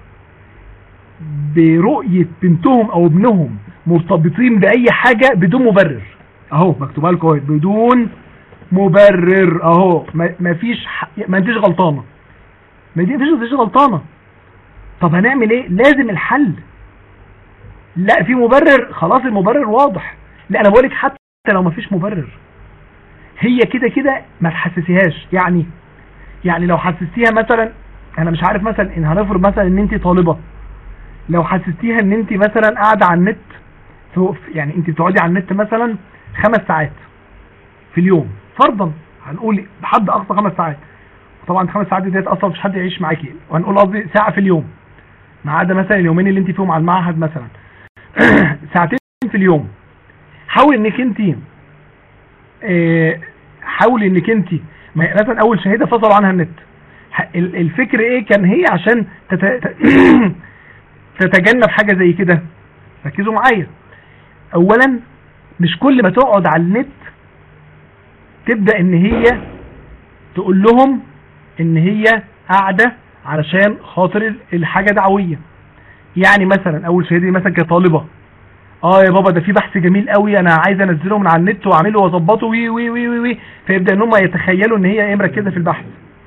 برؤية بنتهم او ابنهم مرتبطين باي حاجة بدون مبرر اهو مكتوبها لكم اهي بدون مبرر اهو ما ما فيش ح... ما انتش غلطانة ما دي مفيش مفيش غلطانة طب هنعمل ايه لازم الحل لا في مبرر خلاص المبرر واضح لا انا بقولك حتى لو ما فيش مبرر هي كده كده ما تحسسيهاش يعني يعني لو حسستيها مثلا انا مش عارف مثلا ان هنفرض مثلا ان انت طالبة لو حسستيها ان انت مثلا قاعدة على النت في- يعني انت بتقعدي على النت مثلا خمس ساعات في اليوم فرضا هنقول بحد اقصى خمس ساعات طبعا خمس ساعات ديت اصلا مش حد يعيش معاكي وهنقول قصدي ساعة في اليوم ما عدا مثلا اليومين اللي انت فيهم على المعهد مثلا ساعتين في اليوم حاول انك انت آه، حاول انك انت ما- مثلا اول شهيدة فصلوا عنها النت ح- ال- الفكر ايه كان هي عشان تت... ت- تتجنب حاجة زي كده ركزوا معايا اولا مش كل ما تقعد على النت تبدأ ان هي تقول لهم ان هي قاعدة علشان خاطر الحاجة دعوية يعني مثلا اول شهيدة دي مثلا كطالبة اه يا بابا ده في بحث جميل قوي انا عايز انزله من على النت واعمله واظبطه وي وي وي وي, وي. فيبدا ان هم يتخيلوا ان هي ايه مركزه في البحث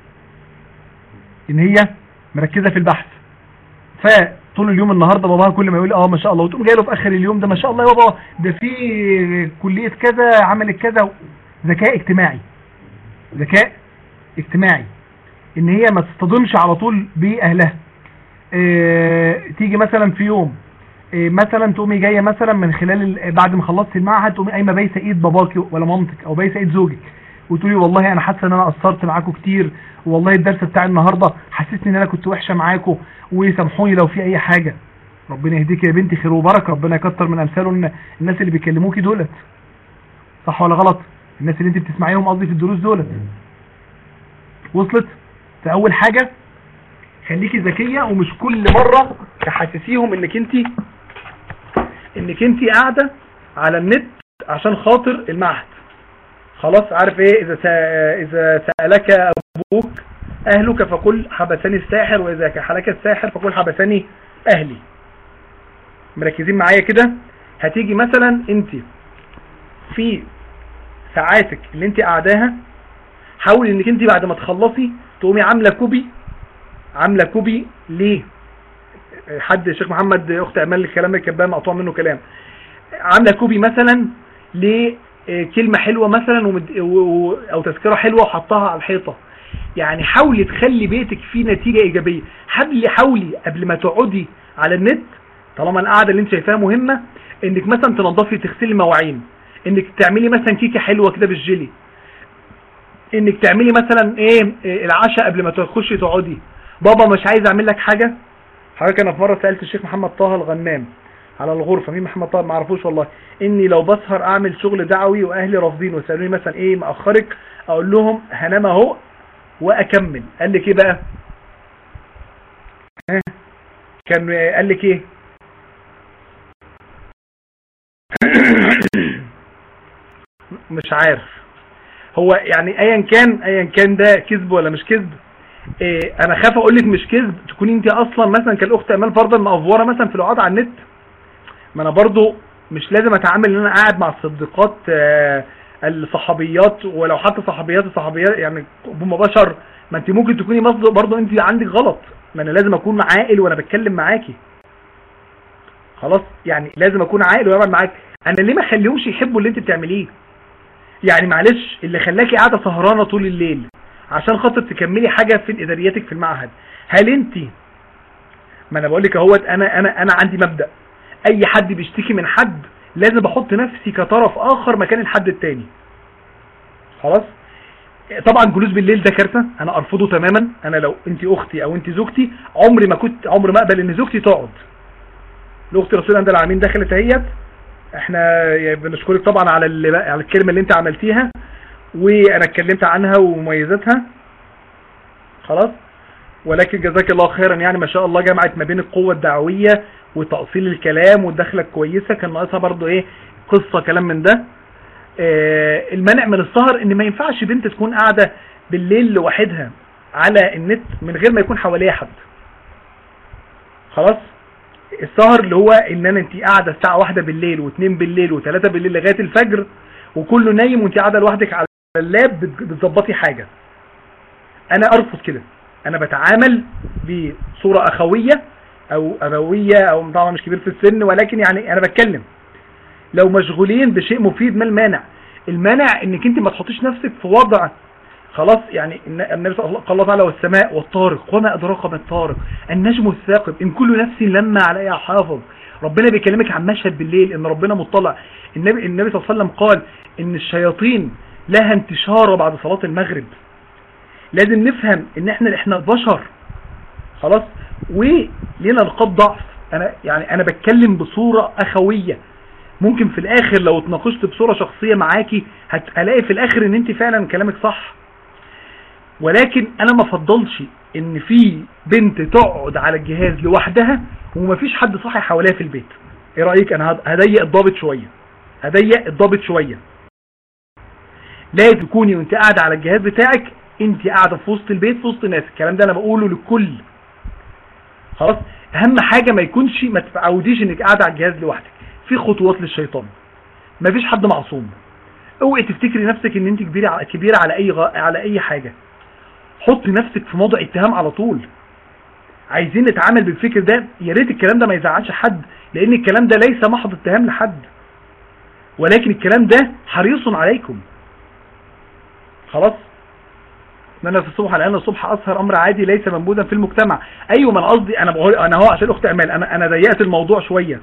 ان هي مركزه في البحث فطول اليوم النهارده باباها كل ما يقول اه ما شاء الله وتقوم جاي له في اخر اليوم ده ما شاء الله يا بابا ده في كليه كذا عملت كذا ذكاء اجتماعي ذكاء اجتماعي ان هي ما تصطدمش على طول باهلها اه تيجي مثلا في يوم اه مثلا تقومي جايه مثلا من خلال ال- بعد ما خلصتي المعهد تقومي قايمه بايسه ايد باباكي ولا مامتك او بايسه ايد زوجك وتقولي والله انا حاسه ان انا قصرت معاكم كتير والله الدرس بتاع النهارده حسسني ان انا كنت وحشه معاكم وسامحوني لو في اي حاجه ربنا يهديك يا بنتي خير وبركه ربنا يكتر من امثاله ان الناس اللي بيكلموكي دولت صح ولا غلط الناس اللي انت بتسمعيهم قصدي في الدروس دولت وصلت فاول حاجه خليكي ذكيه ومش كل مره تحسسيهم انك انت انك انت قاعده على النت عشان خاطر المعهد خلاص عارف ايه اذا سا... اذا سالك ابوك اهلك فقل حبسني الساحر واذا كحلك الساحر فقل حبسني اهلي مركزين معايا كده هتيجي مثلا انت في ساعاتك اللي انت قاعداها حاول انك انت بعد ما تخلصي تقومي عامله كوبي عامله كوبي ليه حد الشيخ محمد اخت امال الكلام اللي كان بقى مقطوع منه كلام عامله كوبي مثلا لكلمه حلوه مثلا ومد... و... و... او تذكره حلوه وحطها على الحيطه يعني حاولي تخلي بيتك فيه نتيجه ايجابيه حاولي حاولي قبل ما تقعدي على النت طالما القعده اللي انت شايفاها مهمه انك مثلا تنظفي تغسلي مواعين انك تعملي مثلا كيكه حلوه كده بالجيلي انك تعملي مثلا ايه إيه العشاء قبل ما تخشي تقعدي بابا مش عايز اعمل لك حاجه حضرتك انا في مره سالت الشيخ محمد طه الغنام على الغرفه مين محمد طه ما اعرفوش والله اني لو بسهر اعمل شغل دعوي واهلي رافضين وسالوني مثلا ايه مأخرك اقول لهم هنام اهو واكمل قال لك ايه بقى ها؟ كان قال لك ايه مش عارف هو يعني ايا كان ايا كان ده كذب ولا مش كذب إيه انا خاف اقول لك مش كذب تكوني انت اصلا مثلا كالاخت امال فرضا مقفوره مثلا في القعده على النت ما انا برضو مش لازم اتعامل ان انا قاعد مع الصديقات آه الصحابيات ولو حتى صحابيات الصحابيات يعني هم بشر ما انت ممكن تكوني مصدر برضو انت عندك غلط ما انا لازم اكون عاقل وانا بتكلم معاكي خلاص يعني لازم اكون عاقل وانا معاك انا ليه ما اخليهمش يحبوا اللي انت بتعمليه يعني معلش اللي خلاكي قاعده سهرانه طول الليل عشان خاطر تكملي حاجه في ادارياتك في المعهد هل انت ما انا بقول لك اهوت انا انا انا عندي مبدا اي حد بيشتكي من حد لازم احط نفسي كطرف اخر مكان الحد التاني خلاص طبعا جلوس بالليل ده كارثه انا ارفضه تماما انا لو انت اختي او انت زوجتي عمري ما كنت عمري ما اقبل ان زوجتي تقعد لاختي رسول الله العالمين دخلت اهيت احنا يعني بنشكرك طبعا على اللي على الكلمه اللي انت عملتيها وانا اتكلمت عنها ومميزاتها خلاص ولكن جزاك الله خيرا يعني ما شاء الله جمعت ما بين القوة الدعوية وتأصيل الكلام والدخلة كويسة كان ناقصها برضو ايه قصة كلام من ده اه المنع من السهر ان ما ينفعش بنت تكون قاعدة بالليل لوحدها على النت من غير ما يكون حواليها حد خلاص السهر اللي هو ان انا انت قاعدة الساعة واحدة بالليل واثنين بالليل وثلاثة بالليل لغاية الفجر وكله نايم وانت قاعدة لوحدك على اللاب بت- بتظبطي حاجة انا ارفض كده انا بتعامل بصورة اخوية او ابوية او طبعا مش كبير في السن ولكن يعني انا بتكلم لو مشغولين بشيء مفيد ما المانع المانع انك انت ما تحطيش نفسك في وضع خلاص يعني الن- النبي صلى الله قال الله تعالى والسماء والطارق وما ادراك ما الطارق النجم الثاقب ان كل نفس لما عليها حافظ ربنا بيكلمك عن مشهد بالليل ان ربنا مطلع النبي النبي صلى الله عليه وسلم قال ان الشياطين لها انتشار بعد صلاة المغرب لازم نفهم ان احنا احنا بشر خلاص ولينا نقاط ضعف انا يعني انا بتكلم بصورة اخوية ممكن في الاخر لو اتناقشت بصورة شخصية معاكي هتلاقي في الاخر ان انت فعلا كلامك صح ولكن انا ما افضلش ان في بنت تقعد على الجهاز لوحدها ومفيش حد صاحي حواليها في البيت ايه رأيك انا هض- هضيق الضابط شوية هضيق الضابط شوية لازم تكوني وانت قاعدة على الجهاز بتاعك انت قاعدة في وسط البيت في وسط الناس الكلام ده انا بقوله للكل خلاص اهم حاجة ما يكونش ما تتعوديش انك قاعدة على الجهاز لوحدك في خطوات للشيطان مفيش حد معصوم اوعي تفتكري نفسك ان انت كبيرة على كبيرة على اي غ... على اي حاجة حطي نفسك في موضع اتهام على طول عايزين نتعامل بالفكر ده يا ريت الكلام ده ما يزعلش حد لان الكلام ده ليس محض اتهام لحد ولكن الكلام ده حريص عليكم خلاص ان انا في الصبح لان الصبح اسهر امر عادي ليس منبوذا في المجتمع ايوه ما انا قصدي انا بقول انا هو عشان اخت امال انا انا ضيقت الموضوع شويه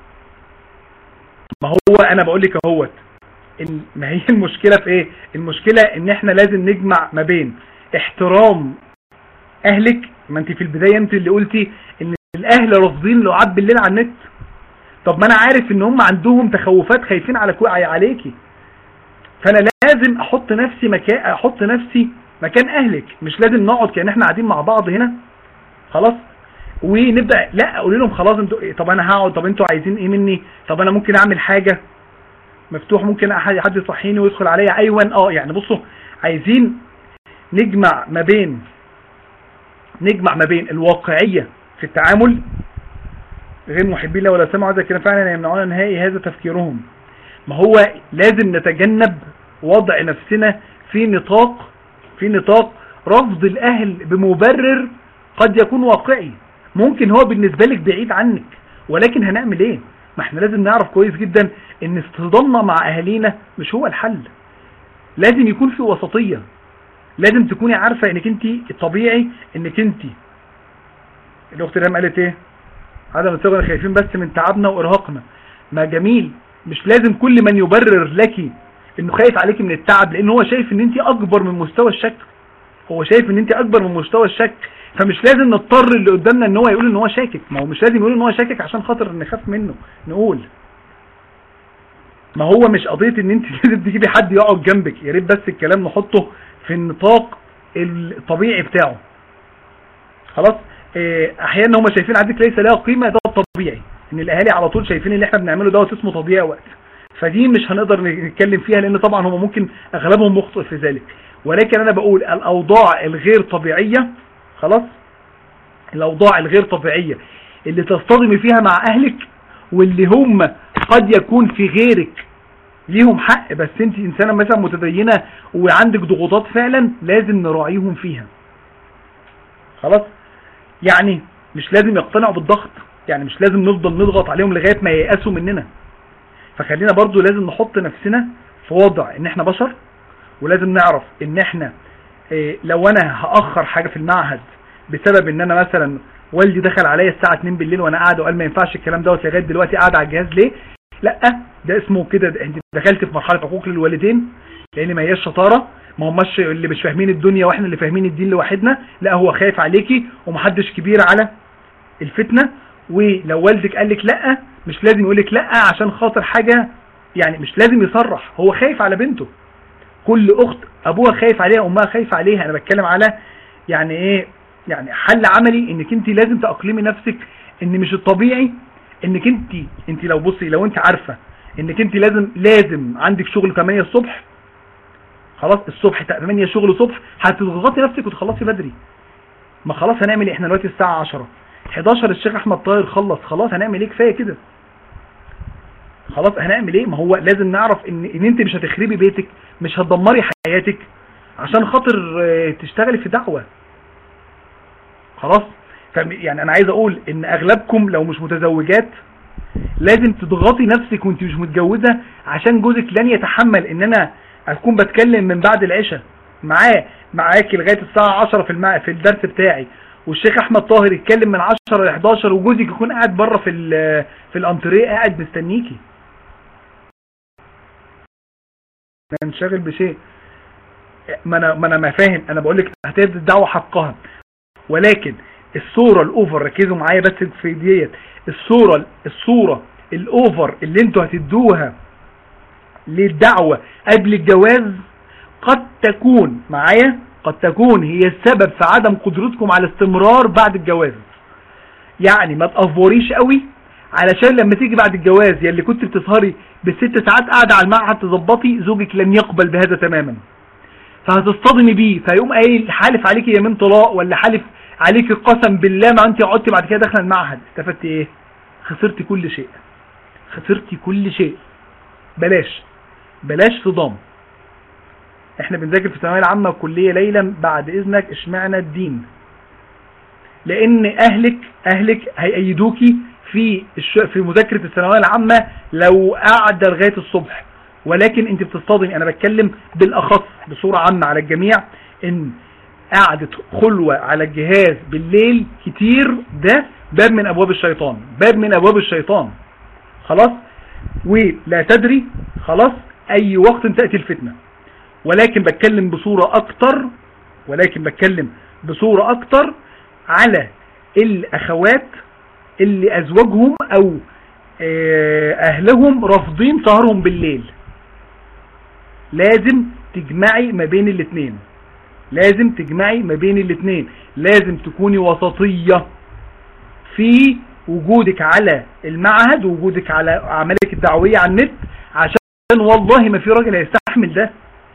ما هو انا بقول لك اهوت إن ما هي المشكله في ايه المشكله ان احنا لازم نجمع ما بين احترام اهلك ما انت في البدايه انت اللي قلتي ان الاهل رافضين لعاب بالليل على النت طب ما انا عارف ان هم عندهم تخوفات خايفين على كو... عليكي فانا لازم احط نفسي مكان احط نفسي مكان اهلك مش لازم نقعد كأن احنا قاعدين مع بعض هنا خلاص ونبدا لا اقول لهم خلاص انتوا طب انا هقعد طب انتوا عايزين ايه مني طب انا ممكن اعمل حاجه مفتوح ممكن احد حد يصحيني ويدخل عليا ايوه اه يعني بصوا عايزين نجمع ما بين نجمع ما بين الواقعيه في التعامل غير محبين له ولا سمعوا هذا الكلام فعلا يمنعون نهائي هذا تفكيرهم ما هو لازم نتجنب وضع نفسنا في نطاق في نطاق رفض الاهل بمبرر قد يكون واقعي ممكن هو بالنسبة لك بعيد عنك ولكن هنعمل ايه ما احنا لازم نعرف كويس جدا ان اصطدامنا مع اهالينا مش هو الحل لازم يكون في وسطية لازم تكوني عارفة انك انت الطبيعي انك انت الاخت ريم قالت ايه عدم الثقة خايفين بس من تعبنا وارهاقنا ما جميل مش لازم كل من يبرر لك انه خايف عليك من التعب لان هو شايف ان انت اكبر من مستوى الشك هو شايف ان انت اكبر من مستوى الشك فمش لازم نضطر اللي قدامنا ان هو يقول ان هو شاكك ما هو مش لازم يقول ان هو شاكك عشان خاطر نخاف منه نقول ما هو مش قضية ان انت لازم تجيبي حد يقعد جنبك يا ريت بس الكلام نحطه في النطاق الطبيعي بتاعه خلاص اه احيانا هم شايفين عندك ليس لها قيمة ده الطبيعي ان الاهالي على طول شايفين اللي احنا بنعمله دوت اسمه تضييع وقت فدي مش هنقدر نتكلم فيها لان طبعا هم ممكن اغلبهم مخطئ في ذلك ولكن انا بقول الاوضاع الغير طبيعية خلاص الاوضاع الغير طبيعية اللي تصطدمي فيها مع اهلك واللي هم قد يكون في غيرك ليهم حق بس انت انسانة مثلا متدينة وعندك ضغوطات فعلا لازم نراعيهم فيها خلاص يعني مش لازم يقتنعوا بالضغط يعني مش لازم نفضل نضغط عليهم لغاية ما ييأسوا مننا فخلينا برضو لازم نحط نفسنا في وضع ان احنا بشر ولازم نعرف ان احنا إيه لو انا هاخر حاجة في المعهد بسبب ان انا مثلا والدي دخل عليا الساعة 2 بالليل وانا قاعد وقال ما ينفعش الكلام دوت لغايه دلوقتي قاعد على الجهاز ليه لا ده اسمه كده انت دخلت في مرحله حقوق للوالدين لان ما هياش شطاره ما هماش اللي مش فاهمين الدنيا واحنا اللي فاهمين الدين لوحدنا لا هو خايف عليكي ومحدش كبير على الفتنه ولو والدك قال لك لا مش لازم يقول لك لا عشان خاطر حاجه يعني مش لازم يصرح هو خايف على بنته كل اخت ابوها خايف عليها امها خايفه عليها انا بتكلم على يعني ايه يعني حل عملي انك انت لازم تأقلمي نفسك ان مش الطبيعي انك انت انت لو بصي لو انت عارفة انك انت لازم لازم عندك شغل 8 الصبح خلاص الصبح 8 شغل صبح هتضغطي نفسك وتخلصي بدري ما خلاص هنعمل ايه احنا دلوقتي الساعة 10 11 الشيخ احمد طاهر خلص خلاص هنعمل ايه كفايه كده خلاص هنعمل ايه ما هو لازم نعرف ان ان انت مش هتخربي بيتك مش هتدمري حياتك عشان خاطر تشتغلي في دعوه خلاص يعني انا عايز اقول ان اغلبكم لو مش متزوجات لازم تضغطي نفسك وانت مش متجوزة عشان جوزك لن يتحمل ان انا اكون بتكلم من بعد العشاء معاه معاكي لغاية الساعة 10 في المع... في الدرس بتاعي والشيخ احمد طاهر يتكلم من 10 ل 11 وجوزك يكون قاعد بره في ال... في الانتريه قاعد مستنيكي ننشغل بشيء ما انا ما انا ما فاهم انا بقول لك هتدي الدعوه حقها ولكن الصورة الاوفر ركزوا معايا بس في ديت الصورة الصورة الاوفر اللي انتوا هتدوها للدعوة قبل الجواز قد تكون معايا قد تكون هي السبب في عدم قدرتكم على الاستمرار بعد الجواز يعني ما تأفوريش قوي علشان لما تيجي بعد الجواز يلي كنت بتسهري بالست ساعات قاعدة على المعهد تظبطي زوجك لن يقبل بهذا تماما فهتصطدمي بيه فيقوم قايل حالف عليكي يمين طلاق ولا حالف عليك قسم بالله ما انت قعدتي بعد كده داخله المعهد استفدت ايه خسرتي كل شيء خسرتي كل شيء بلاش بلاش صدام احنا بنذاكر في الثانويه العامه والكليه ليلا بعد اذنك اشمعنا الدين لان اهلك اهلك هيأيدوكي في الش... في مذاكره الثانويه العامه لو قاعده لغايه الصبح ولكن انت بتصطدمي انا بتكلم بالاخص بصوره عامه على الجميع ان قعدة خلوة على الجهاز بالليل كتير ده باب من ابواب الشيطان باب من ابواب الشيطان خلاص ولا تدري خلاص اي وقت تأتي الفتنة ولكن بتكلم بصورة اكتر ولكن بتكلم بصورة اكتر على الاخوات اللي ازواجهم او آه، اهلهم رافضين سهرهم بالليل لازم تجمعي ما بين الاثنين لازم تجمعي ما بين الاثنين لازم تكوني وسطية في وجودك على المعهد ووجودك على اعمالك الدعوية على النت عشان والله ما في راجل هيستحمل ده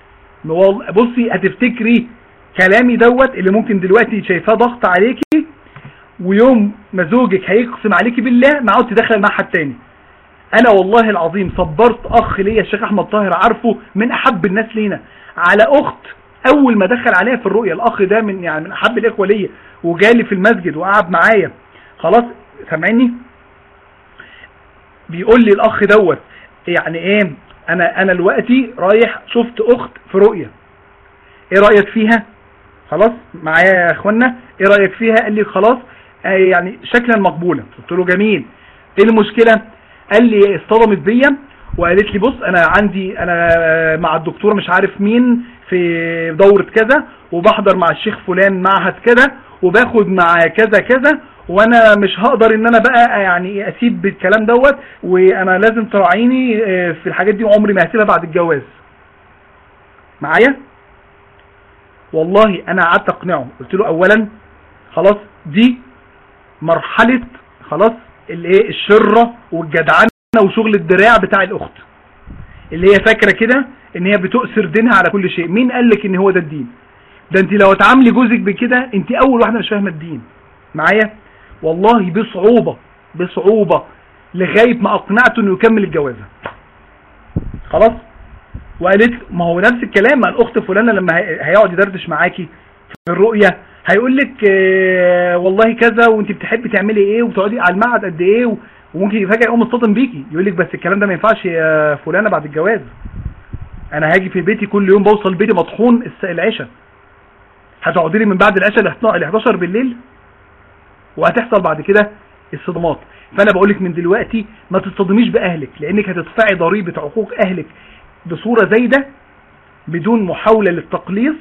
بصي هتفتكري كلامي دوت اللي ممكن دلوقتي شايفاه ضغط عليكي ويوم ما زوجك هيقسم عليكي بالله ما عاود تدخل مع حد تاني انا والله العظيم صبرت اخ ليا الشيخ احمد طاهر عارفه من احب الناس لينا على اخت اول ما دخل عليها في الرؤية الاخ ده من يعني من احب الاخوة ليا وجالي في المسجد وقعد معايا خلاص سامعني بيقول لي الاخ دوت يعني ايه انا انا دلوقتي رايح شفت اخت في رؤية ايه رأيك فيها خلاص معايا يا اخوانا ايه رأيك فيها قال لي خلاص آه يعني شكلا مقبولة قلت له جميل ايه المشكلة قال لي اصطدمت بيا وقالت لي بص انا عندي انا مع الدكتور مش عارف مين في دورة كذا وبحضر مع الشيخ فلان معهد كذا وباخد مع كذا كذا وانا مش هقدر ان انا بقى يعني اسيب بالكلام دوت وانا لازم تراعيني آه، في الحاجات دي وعمري ما هسيبها بعد الجواز معايا والله انا قعدت اقنعه قلت له اولا خلاص دي مرحلة خلاص الايه الشرة والجدعنة وشغل الدراع بتاع الاخت اللي هي فاكرة كده ان هي بتؤثر دينها على كل شيء مين قال لك ان هو ده الدين ده انت لو تعاملي جوزك بكده انت اول واحدة مش فاهمة الدين معايا والله بصعوبة بصعوبة لغاية ما اقنعته انه يكمل الجوازة خلاص وقالت ما هو نفس الكلام مع الاخت فلانة لما هيقعد يدردش معاكي في الرؤية هيقول لك اه والله كذا وانت بتحبي تعملي ايه وتقعدي على المعهد قد ايه وممكن فجأة يقوم مصطدم بيكي يقول لك بس الكلام ده ما ينفعش يا فلانة بعد الجواز انا هاجي في بيتي كل يوم بوصل بيتي مطحون العشاء هتقعدي لي من بعد العشاء ل 11 بالليل وهتحصل بعد كده الصدمات فانا بقول لك من دلوقتي ما تصطدميش باهلك لانك هتدفعي ضريبه عقوق اهلك بصوره زي ده بدون محاوله للتقليص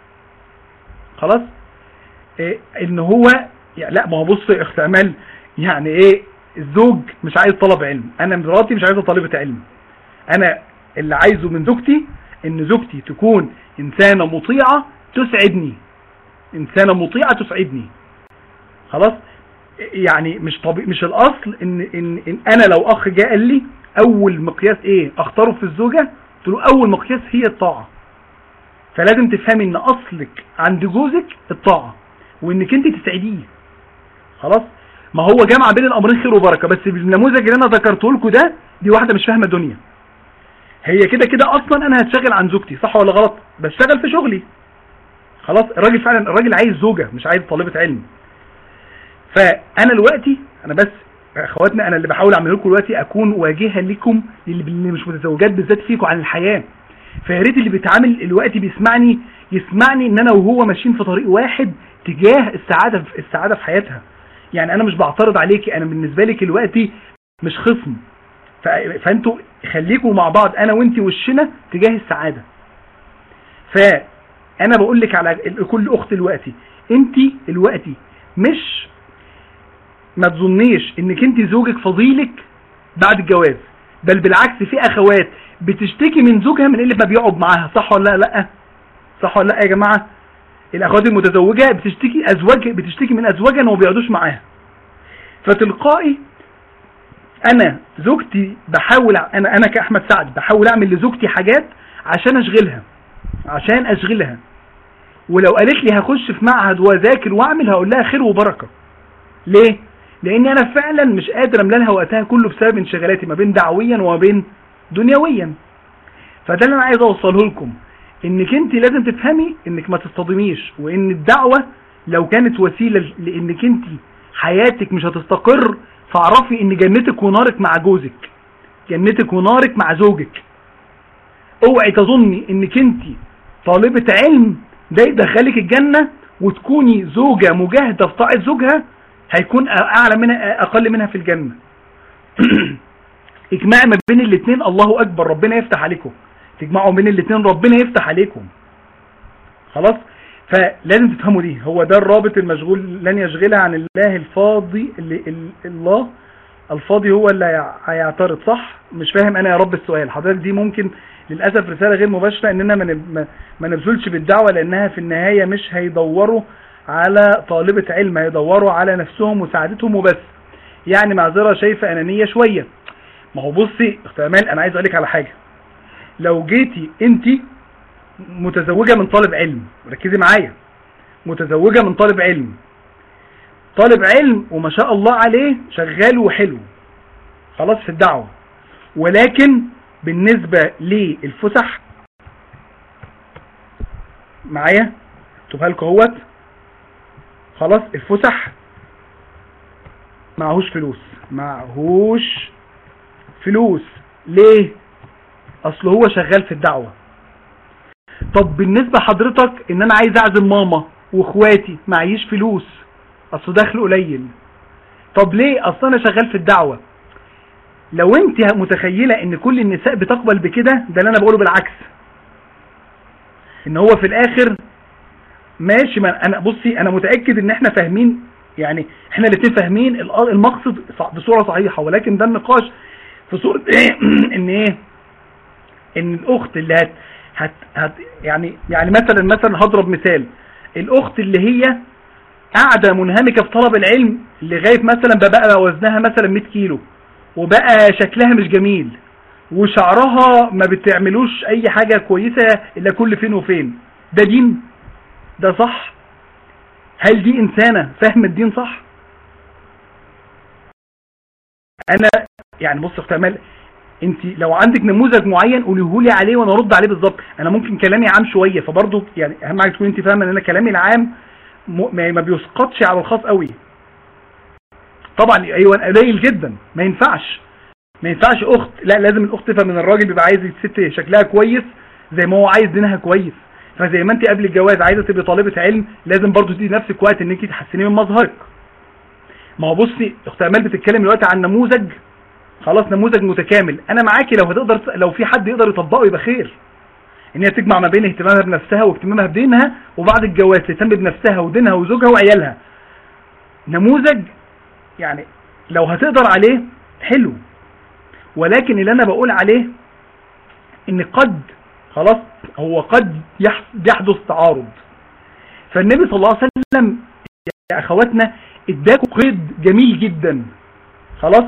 خلاص إيه ان هو يعني لا ما هو بص يا اخت امال يعني ايه الزوج مش عايز طلب علم انا مراتي مش عايزه طالبه علم انا اللي عايزه من زوجتي ان زوجتي تكون انسانه مطيعه تسعدني انسانه مطيعه تسعدني خلاص يعني مش طبيعي مش الاصل ان ان, إن انا لو اخ جاء قال لي اول مقياس ايه اختاره في الزوجه قلت له اول مقياس هي الطاعه فلازم تفهمي ان اصلك عند جوزك الطاعه وانك انت تسعديه خلاص ما هو جمع بين الامرين خير وبركه بس بالنموذج اللي انا ذكرته لكم ده دي واحده مش فاهمه دنيا هي كده كده اصلا انا هتشغل عن زوجتي صح ولا غلط بشتغل في شغلي خلاص الراجل فعلا الراجل عايز زوجه مش عايز طالبه علم فانا دلوقتي انا بس اخواتنا انا اللي بحاول اعمله لكم دلوقتي اكون واجهه لكم اللي مش متزوجات بالذات فيكم عن الحياه فيا ريت اللي بيتعامل دلوقتي بيسمعني يسمعني ان انا وهو ماشيين في طريق واحد تجاه السعاده في السعاده في حياتها يعني انا مش بعترض عليكي انا بالنسبه لك دلوقتي مش خصم فانتوا خليكم مع بعض انا وانت وشنا تجاه السعاده فانا بقول لك على كل اخت دلوقتي انت دلوقتي مش ما تظنيش انك انت زوجك فضيلك بعد الجواز بل بالعكس في اخوات بتشتكي من زوجها من اللي ما بيقعد معاها صح ولا لا لا صح ولا لا يا جماعه الاخوات المتزوجه بتشتكي ازواج بتشتكي من ازواجها وما بيقعدوش معاها فتلقائي انا زوجتي بحاول انا انا كاحمد سعد بحاول اعمل لزوجتي حاجات عشان اشغلها عشان اشغلها ولو قالت لي هخش في معهد واذاكر واعمل هقول لها خير وبركه ليه لان انا فعلا مش قادر املى لها وقتها كله بسبب انشغالاتي ما بين دعويا وما بين دنيويا فده اللي انا عايز اوصله لكم انك انت لازم تفهمي انك ما تصطدميش وان الدعوة لو كانت وسيلة لانك انت حياتك مش هتستقر فاعرفي ان جنتك ونارك مع جوزك جنتك ونارك مع زوجك اوعي تظني انك انت طالبة علم ده يدخلك الجنة وتكوني زوجة مجاهدة في طاعة زوجها هيكون اعلى منها اقل منها في الجنة اجماع ما بين الاثنين الله اكبر ربنا يفتح عليكم تجمعوا بين الاثنين ربنا يفتح عليكم خلاص فلازم تفهموا دي هو ده الرابط المشغول لن يشغلها عن الله الفاضي اللي الله الفاضي هو اللي هيعترض صح مش فاهم انا يا رب السؤال حضرتك دي ممكن للأسف رسالة غير مباشرة اننا ما نبذلش بالدعوة لانها في النهاية مش هيدوروا على طالبة علم هيدوروا على نفسهم وسعادتهم وبس يعني معذرة شايفة انانية شوية ما هو بصي اخت امال انا عايز اقولك على حاجة لو جيتي انت متزوجة من طالب علم ركزي معايا متزوجة من طالب علم طالب علم وما شاء الله عليه شغال وحلو خلاص في الدعوة ولكن بالنسبة للفسح معايا اكتبها لكم اهوت خلاص الفسح معهوش فلوس معهوش فلوس ليه اصل هو شغال في الدعوة طب بالنسبة حضرتك ان انا عايز اعزم ماما واخواتي معيش فلوس اصل دخل قليل طب ليه اصل انا شغال في الدعوة لو انت متخيلة ان كل النساء بتقبل بكده ده اللي انا بقوله بالعكس ان هو في الاخر ماشي ما انا بصي انا متأكد ان احنا فاهمين يعني احنا الاتنين فاهمين المقصد بصورة صحيحة ولكن ده النقاش في صورة ايه ان ايه ان الاخت اللي هت, هت, هت يعني يعني مثلا مثلا هضرب مثال الاخت اللي هي قاعدة منهمكة في طلب العلم لغاية مثلا بقى وزنها مثلا 100 كيلو وبقى شكلها مش جميل وشعرها ما بتعملوش اي حاجة كويسة الا كل فين وفين ده دين ده صح هل دي انسانة فاهم الدين صح انا يعني بص اخت امال انت لو عندك نموذج معين قوليه لي عليه وانا ارد عليه بالظبط انا ممكن كلامي عام شويه فبرضه يعني اهم حاجه تكون انت فاهمه ان انا كلامي العام ما بيسقطش على الخاص قوي طبعا ايوه قليل جدا ما ينفعش ما ينفعش اخت لا لازم الاخت تفهم ان الراجل بيبقى عايز الست شكلها كويس زي ما هو عايز دينها كويس فزي ما انت قبل الجواز عايزه تبقي طالبه علم لازم برضه تدي نفسك وقت انك تحسني من مظهرك ما هو بصي اخت امال بتتكلم دلوقتي عن نموذج خلاص نموذج متكامل انا معاكي لو هتقدر لو في حد يقدر يطبقه يبقى خير ان هي تجمع ما بين اهتمامها بنفسها واهتمامها بدينها وبعد الجواز تهتم بنفسها ودينها وزوجها وعيالها نموذج يعني لو هتقدر عليه حلو ولكن اللي انا بقول عليه ان قد خلاص هو قد يحدث تعارض فالنبي صلى الله عليه وسلم يا اخواتنا اداكوا قيد جميل جدا خلاص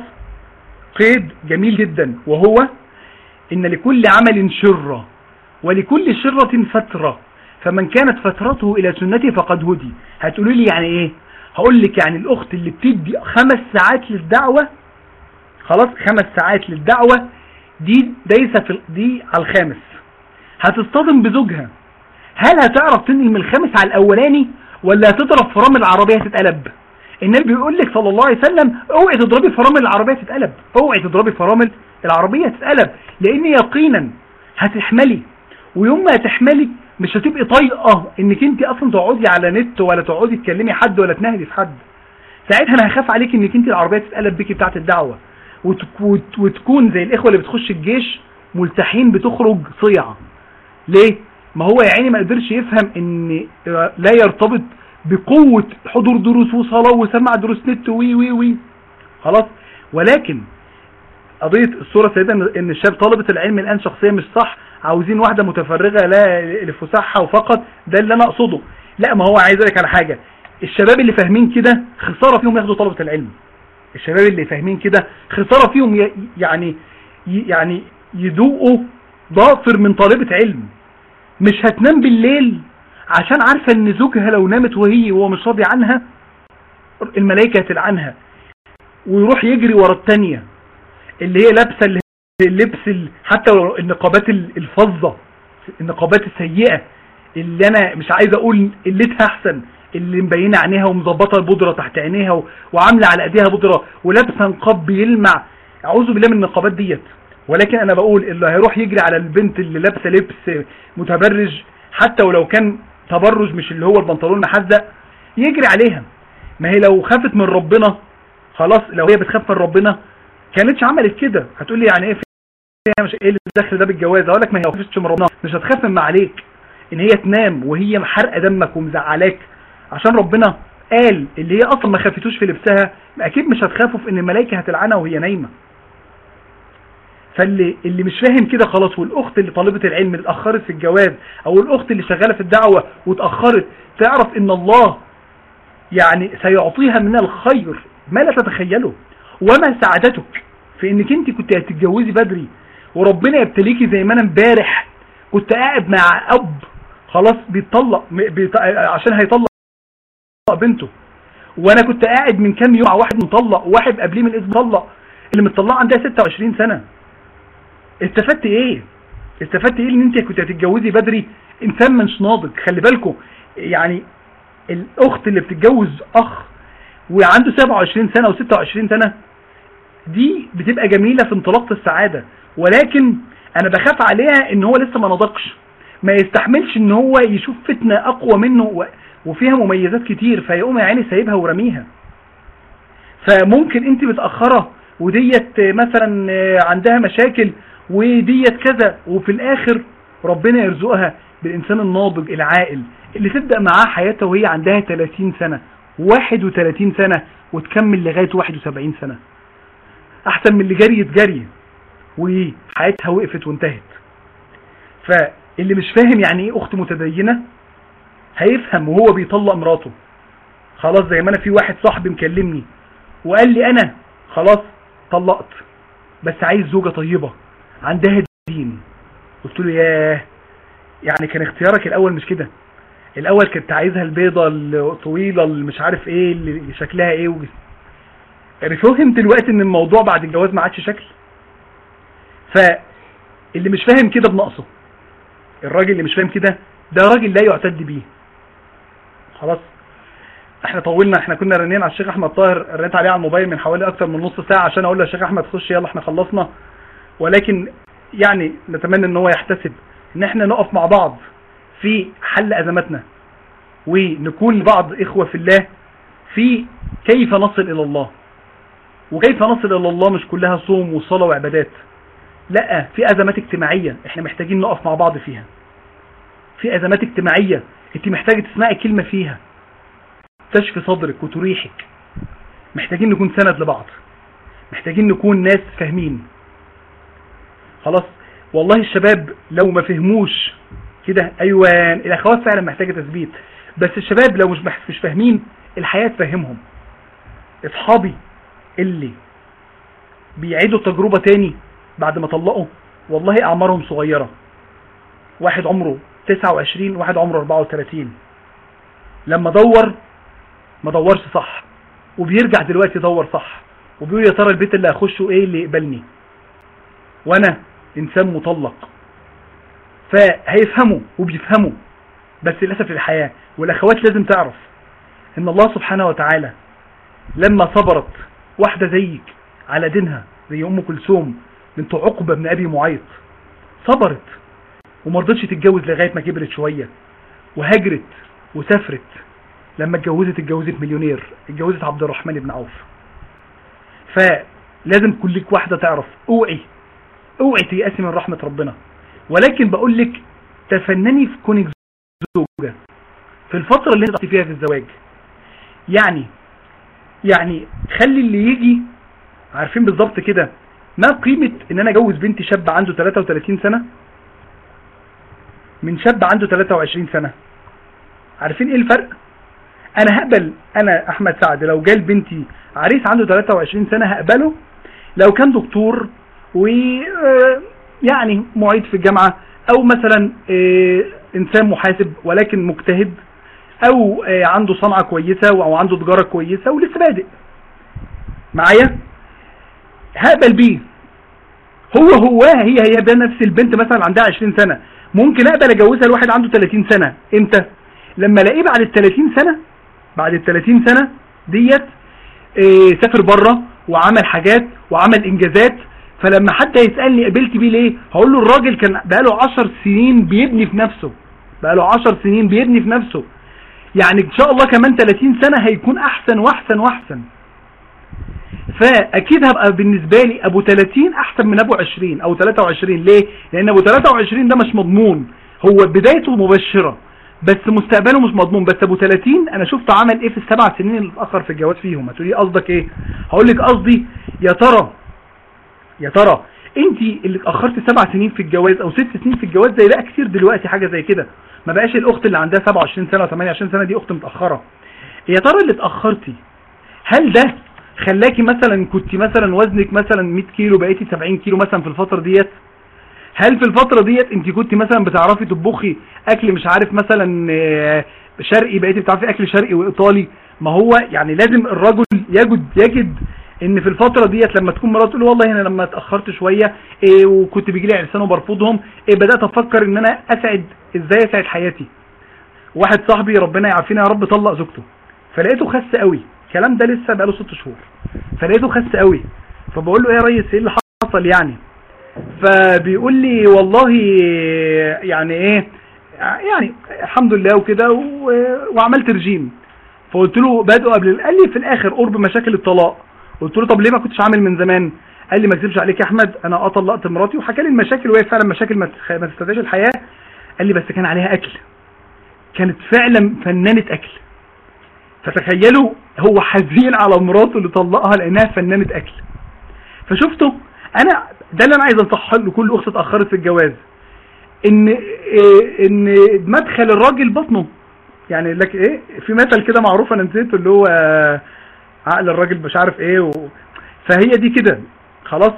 قيد جميل جدا وهو ان لكل عمل شرة ولكل شرة فترة فمن كانت فترته الى سنتي فقد هدي هتقولوا لي يعني ايه هقول لك يعني الاخت اللي بتدي خمس ساعات للدعوة خلاص خمس ساعات للدعوة دي دايسة في دي على الخامس هتصطدم بزوجها هل هتعرف تنقل من الخامس على الاولاني ولا هتضرب فرامل العربية تتقلب النبي بيقول لك صلى الله عليه وسلم اوعي تضربي فرامل العربية تتقلب اوعي تضربي فرامل العربية تتقلب لان يقينا هتحملي ويوم ما هتحملي مش هتبقي طايقه انك انت اصلا تقعدي على نت ولا تقعدي تكلمي حد ولا تنهدي في حد ساعتها انا هخاف عليك انك انت العربيه تتقلب بيكي بتاعه الدعوه وتكون زي الاخوه اللي بتخش الجيش ملتحين بتخرج صيعه ليه ما هو يا عيني ما قدرش يفهم ان لا يرتبط بقوة حضور دروس وصلاة وسمع دروس نت وي وي وي خلاص ولكن قضية الصورة سيدة ان الشاب طالبة العلم الان شخصية مش صح عاوزين واحدة متفرغة لا لفسحها وفقط ده اللي انا اقصده لا ما هو عايز لك على حاجة الشباب اللي فاهمين كده خسارة فيهم ياخدوا طلبة العلم الشباب اللي فاهمين كده خسارة فيهم يعني يعني يدوقوا ضافر من طالبة علم مش هتنام بالليل عشان عارفة ان زوجها لو نامت وهي وهو مش راضي عنها الملائكة هتلعنها ويروح يجري ورا التانية اللي هي لابسة اللبس حتى النقابات الفظة النقابات السيئة اللي انا مش عايز اقول قلتها احسن اللي مبينه عينيها ومظبطه البودره تحت عينيها وعامله على ايديها بودره ولابسه نقاب بيلمع اعوذ بالله من النقابات ديت ولكن انا بقول اللي هيروح يجري على البنت اللي لابسه لبس متبرج حتى ولو كان تبرج مش اللي هو البنطلون محزق يجري عليها ما هي لو خافت من ربنا خلاص لو هي بتخاف من ربنا كانتش عملت كده هتقول لي يعني ايه فيها مش ايه اللي دخل ده بالجواز اقول لك ما هي لو خافتش من ربنا مش هتخاف مما عليك ان هي تنام وهي محرقه دمك ومزعلاك عشان ربنا قال اللي هي اصلا ما خافتوش في لبسها اكيد مش هتخافوا في ان الملائكه هتلعنها وهي نايمه فاللي اللي مش فاهم كده خلاص والاخت اللي طالبه العلم اللي اتاخرت في الجواز او الاخت اللي شغاله في الدعوه واتاخرت تعرف ان الله يعني سيعطيها من الخير ما لا تتخيله وما سعادتك في انك انت كنت هتتجوزي بدري وربنا يبتليكي زي ما انا امبارح كنت قاعد مع اب خلاص بيطلق بيط... عشان هيطلق بنته وانا كنت قاعد من كام يوم مع واحد مطلق وواحد قبليه من الاسم مطلق اللي مطلقه عندها 26 سنه استفدت ايه استفدت ايه ان انت كنت هتتجوزي بدري انسان مش ناضج خلي بالكم يعني الاخت اللي بتتجوز اخ وعنده 27 سنه و 26 سنه دي بتبقى جميله في انطلاقه السعاده ولكن انا بخاف عليها ان هو لسه ما نضجش ما يستحملش ان هو يشوف فتنه اقوى منه وفيها مميزات كتير فيقوم يا عيني سايبها ورميها فممكن انت متاخره وديت مثلا عندها مشاكل وديت كذا وفي الاخر ربنا يرزقها بالانسان الناضج العاقل اللي تبدأ معاه حياتها وهي عندها 30 سنة 31 سنة وتكمل لغاية 71 سنة احسن من اللي جريت جري وحياتها وقفت وانتهت فاللي مش فاهم يعني ايه اخت متدينة هيفهم وهو بيطلق مراته خلاص زي ما انا في واحد صاحبي مكلمني وقال لي انا خلاص طلقت بس عايز زوجة طيبة عندها دين قلت له ياه يعني كان اختيارك الاول مش كده الاول كنت عايزها البيضة الطويلة اللي مش عارف ايه اللي شكلها ايه وجس... فهم دلوقتي ان الموضوع بعد الجواز ما عادش شكل فاللي مش فاهم كده بنقصه الراجل اللي مش فاهم كده ده راجل لا يعتد بيه خلاص احنا طولنا احنا كنا رنين على الشيخ احمد طاهر رنيت عليه على الموبايل من حوالي اكتر من نص ساعة عشان اقول له يا شيخ احمد خش يلا احنا خلصنا ولكن يعني نتمنى ان هو يحتسب ان احنا نقف مع بعض في حل ازماتنا ونكون لبعض اخوة في الله في كيف نصل الى الله وكيف نصل الى الله مش كلها صوم وصلاة وعبادات لا في ازمات اجتماعية احنا محتاجين نقف مع بعض فيها في ازمات اجتماعية انت محتاجة تسمعي كلمة فيها تشفي صدرك وتريحك محتاجين نكون سند لبعض محتاجين نكون ناس فاهمين خلاص والله الشباب لو ما فهموش كده ايوان الاخوات فعلا محتاجة تثبيت بس الشباب لو مش مش فاهمين الحياة تفهمهم اصحابي اللي بيعيدوا التجربة تاني بعد ما طلقوا والله اعمارهم صغيرة واحد عمره 29 واحد عمره 34 لما دور ما دورش صح وبيرجع دلوقتي يدور صح وبيقول يا ترى البيت اللي هخشه ايه اللي يقبلني وانا انسان مطلق فهيفهموا وبيفهموا بس للأسف الحياة والاخوات لازم تعرف ان الله سبحانه وتعالى لما صبرت واحدة زيك على دينها زي ام كلثوم بنت عقبة بن ابي معيط صبرت وما رضتش تتجوز لغاية ما كبرت شوية وهجرت وسافرت لما اتجوزت اتجوزت مليونير اتجوزت عبد الرحمن بن عوف فلازم كلك واحدة تعرف اوعي اوعي تيأسي من رحمة ربنا ولكن بقول لك تفنني في كونك زوجة في الفترة اللي انت فيها في الزواج يعني يعني خلي اللي يجي عارفين بالظبط كده ما قيمة ان انا اجوز بنتي شاب عنده 33 سنة من شاب عنده 23 سنة عارفين ايه الفرق انا هقبل انا احمد سعد لو جال بنتي عريس عنده 23 سنة هقبله لو كان دكتور و يعني معيد في الجامعة او مثلا انسان محاسب ولكن مجتهد او عنده صنعة كويسة او عنده تجارة كويسة ولسه بادئ معايا هقبل بيه هو هو هي هي بنفس البنت مثلا عندها 20 سنة ممكن اقبل اجوزها لواحد عنده 30 سنة امتى لما الاقيه بعد ال 30 سنة بعد ال 30 سنة ديت إيه سافر بره وعمل حاجات وعمل انجازات فلما حد يسألني قبلت بيه ليه هقول له الراجل كان بقاله 10 سنين بيبني في نفسه بقى له 10 سنين بيبني في نفسه يعني ان شاء الله كمان 30 سنة هيكون احسن واحسن واحسن فاكيد هبقى بالنسبة لي ابو 30 احسن من ابو 20 او 23 ليه لان ابو 23 ده مش مضمون هو بدايته مبشرة بس مستقبله مش مضمون بس ابو 30 انا شفت عمل ايه في السبع سنين اللي اتاخر في الجواز فيهم هتقولي قصدك ايه هقول لك قصدي يا ترى يا ترى انت اللي اتاخرت سبع سنين في الجواز او ست سنين في الجواز زي بقى كتير دلوقتي حاجه زي كده ما بقاش الاخت اللي عندها 27 سنه و28 سنه دي اخت متاخره يا ترى اللي اتاخرتي هل ده خلاكي مثلا كنت مثلا وزنك مثلا 100 كيلو بقيتي 70 كيلو مثلا في الفتره ديت هل في الفترة ديت انت كنت مثلا بتعرفي تطبخي اكل مش عارف مثلا آه، شرقي بقيتي بتعرفي اكل شرقي وايطالي ما هو يعني لازم الرجل يجد يجد ان في الفترة ديت لما تكون مراته تقول له والله انا لما اتاخرت شوية إيه وكنت بيجي لي عرسان وبرفضهم إيه بدات افكر ان انا اسعد ازاي اسعد حياتي واحد صاحبي ربنا يعافينا يا رب طلق زوجته فلقيته خس قوي الكلام ده لسه بقاله ست شهور فلقيته خس قوي فبقول له ايه يا ريس ايه اللي حصل يعني فبيقول لي والله يعني ايه يعني الحمد لله وكده و- وعملت رجيم فقلت له بدأوا قبل قال لي في الاخر قرب مشاكل الطلاق قلت له طب ليه ما كنتش عامل من زمان قال لي ما اكذبش عليك يا احمد انا اه طلقت مراتي وحكى لي المشاكل وهي فعلا مشاكل ما تخ- ما تستدعيش الحياه قال لي بس كان عليها اكل كانت فعلا فنانه اكل فتخيلوا هو حزين على مراته اللي طلقها لانها فنانه اكل فشفتوا انا ده اللي انا عايز انصحه لكل اخت اتاخرت في الجواز ان إيه ان مدخل الراجل بطنه يعني لك ايه في مثل كده معروف انا نسيته اللي هو آه، عقل الراجل مش عارف ايه و... فهي دي كده خلاص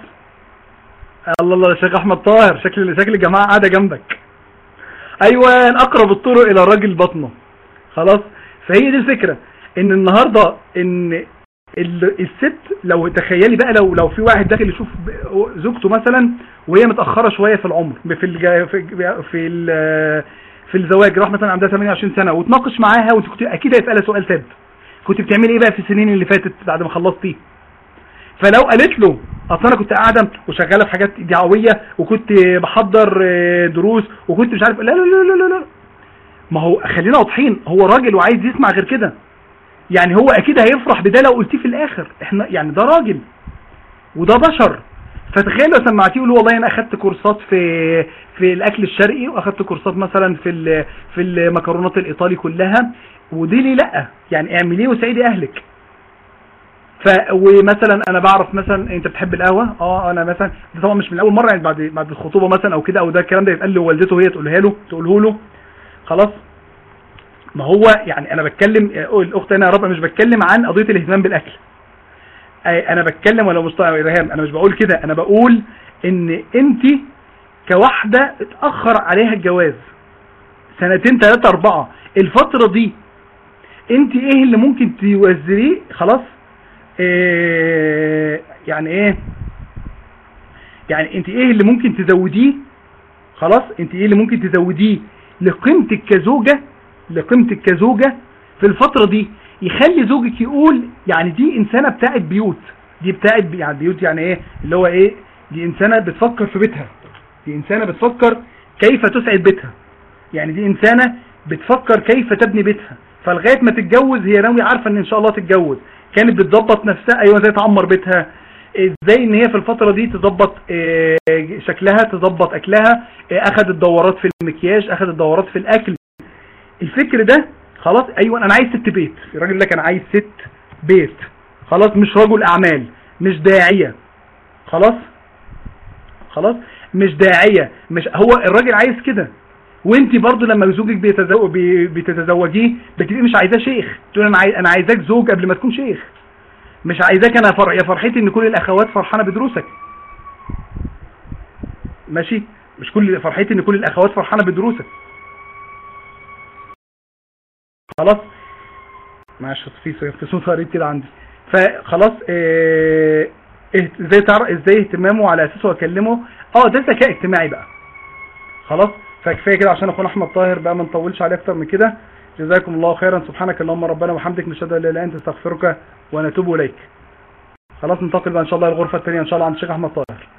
الله الله يا شيخ احمد طاهر شكل شكل الجماعه قاعده جنبك ايوه اقرب الطرق الى الراجل بطنه خلاص فهي دي الفكره ان النهارده ان ال- الست لو تخيلي بقى لو لو في واحد داخل يشوف ب- زوجته مثلا وهي متاخره شويه في العمر في الج- في في ال- في الزواج راح مثلا عندها 28 سنه وتناقش معاها وانت كنت اكيد هيسالها سؤال ثابت كنت بتعملي ايه بقى في السنين اللي فاتت بعد ما خلصتي فلو قالت له اصل انا كنت قاعده وشغاله في حاجات دعويه وكنت بحضر آه، دروس وكنت مش عارف لا لا لا لا لا, لا. ما هو خلينا واضحين هو راجل وعايز يسمع غير كده يعني هو اكيد هيفرح بده لو قلتيه في الاخر احنا يعني ده راجل وده بشر فتخيل لو سمعتيه يقول له والله انا اخدت كورسات في في الاكل الشرقي واخدت كورسات مثلا في ال- في المكرونات الايطالي كلها ودي ليه لا يعني اعمليه وسعيدي اهلك ف ومثلا انا بعرف مثلا انت بتحب القهوه اه انا مثلا ده طبعا مش من اول مره يعني بعد بعد الخطوبه مثلا او كده او ده الكلام ده يتقال لوالدته وهي تقولها له تقوله له خلاص ما هو يعني انا بتكلم آه، الاخت انا يا رب مش بتكلم عن قضيه الاهتمام بالاكل أي انا بتكلم ولا مستوى رهام انا مش بقول كده انا بقول ان انت كواحده اتاخر عليها الجواز سنتين ثلاثة اربعة الفترة دي انت ايه اللي ممكن توزريه خلاص إيه يعني ايه يعني انت ايه اللي ممكن تزوديه خلاص انت ايه اللي ممكن تزوديه لقيمتك كزوجة لقيمتك كزوجة في الفترة دي يخلي زوجك يقول يعني دي انسانة بتاعت بيوت دي بتاعت بي- يعني بيوت يعني ايه اللي هو ايه دي انسانة بتفكر في بيتها دي انسانة بتفكر كيف تسعد بيتها يعني دي انسانة بتفكر كيف تبني بيتها فلغاية ما تتجوز هي ناوية عارفة ان ان شاء الله تتجوز كانت بتظبط نفسها ايوه ازاي تعمر بيتها ازاي ان هي في الفترة دي تظبط آه، شكلها تظبط اكلها آه، اخدت دورات في المكياج اخدت دورات في الاكل الفكر ده خلاص ايوه انا عايز ست بيت الراجل ده كان عايز ست بيت خلاص مش رجل اعمال مش داعية خلاص خلاص مش داعية مش هو الراجل عايز كده وانت برضو لما زوجك بيتزوج بي- بتتزوجيه بتبقي مش عايزاه شيخ تقول انا عايز انا عايزاك زوج قبل ما تكون شيخ مش عايزاك انا فر... يا فرحتي ان كل الاخوات فرحانه بدروسك ماشي مش كل فرحتي ان كل الاخوات فرحانه بدروسك خلاص معلش في في صوت غريب كده عندي فخلاص اه... اه- ازاي تعرف ازاي اهتمامه على اساسه اكلمه اه ده ذكاء اجتماعي بقى خلاص فكفايه كده عشان اخونا احمد طاهر بقى ما نطولش عليه اكتر من كده جزاكم الله خيرا سبحانك اللهم ربنا وبحمدك نشهد ان لا اله الا انت استغفرك ونتوب اليك خلاص ننتقل بقى ان شاء الله للغرفه الثانيه ان شاء الله عند الشيخ احمد طاهر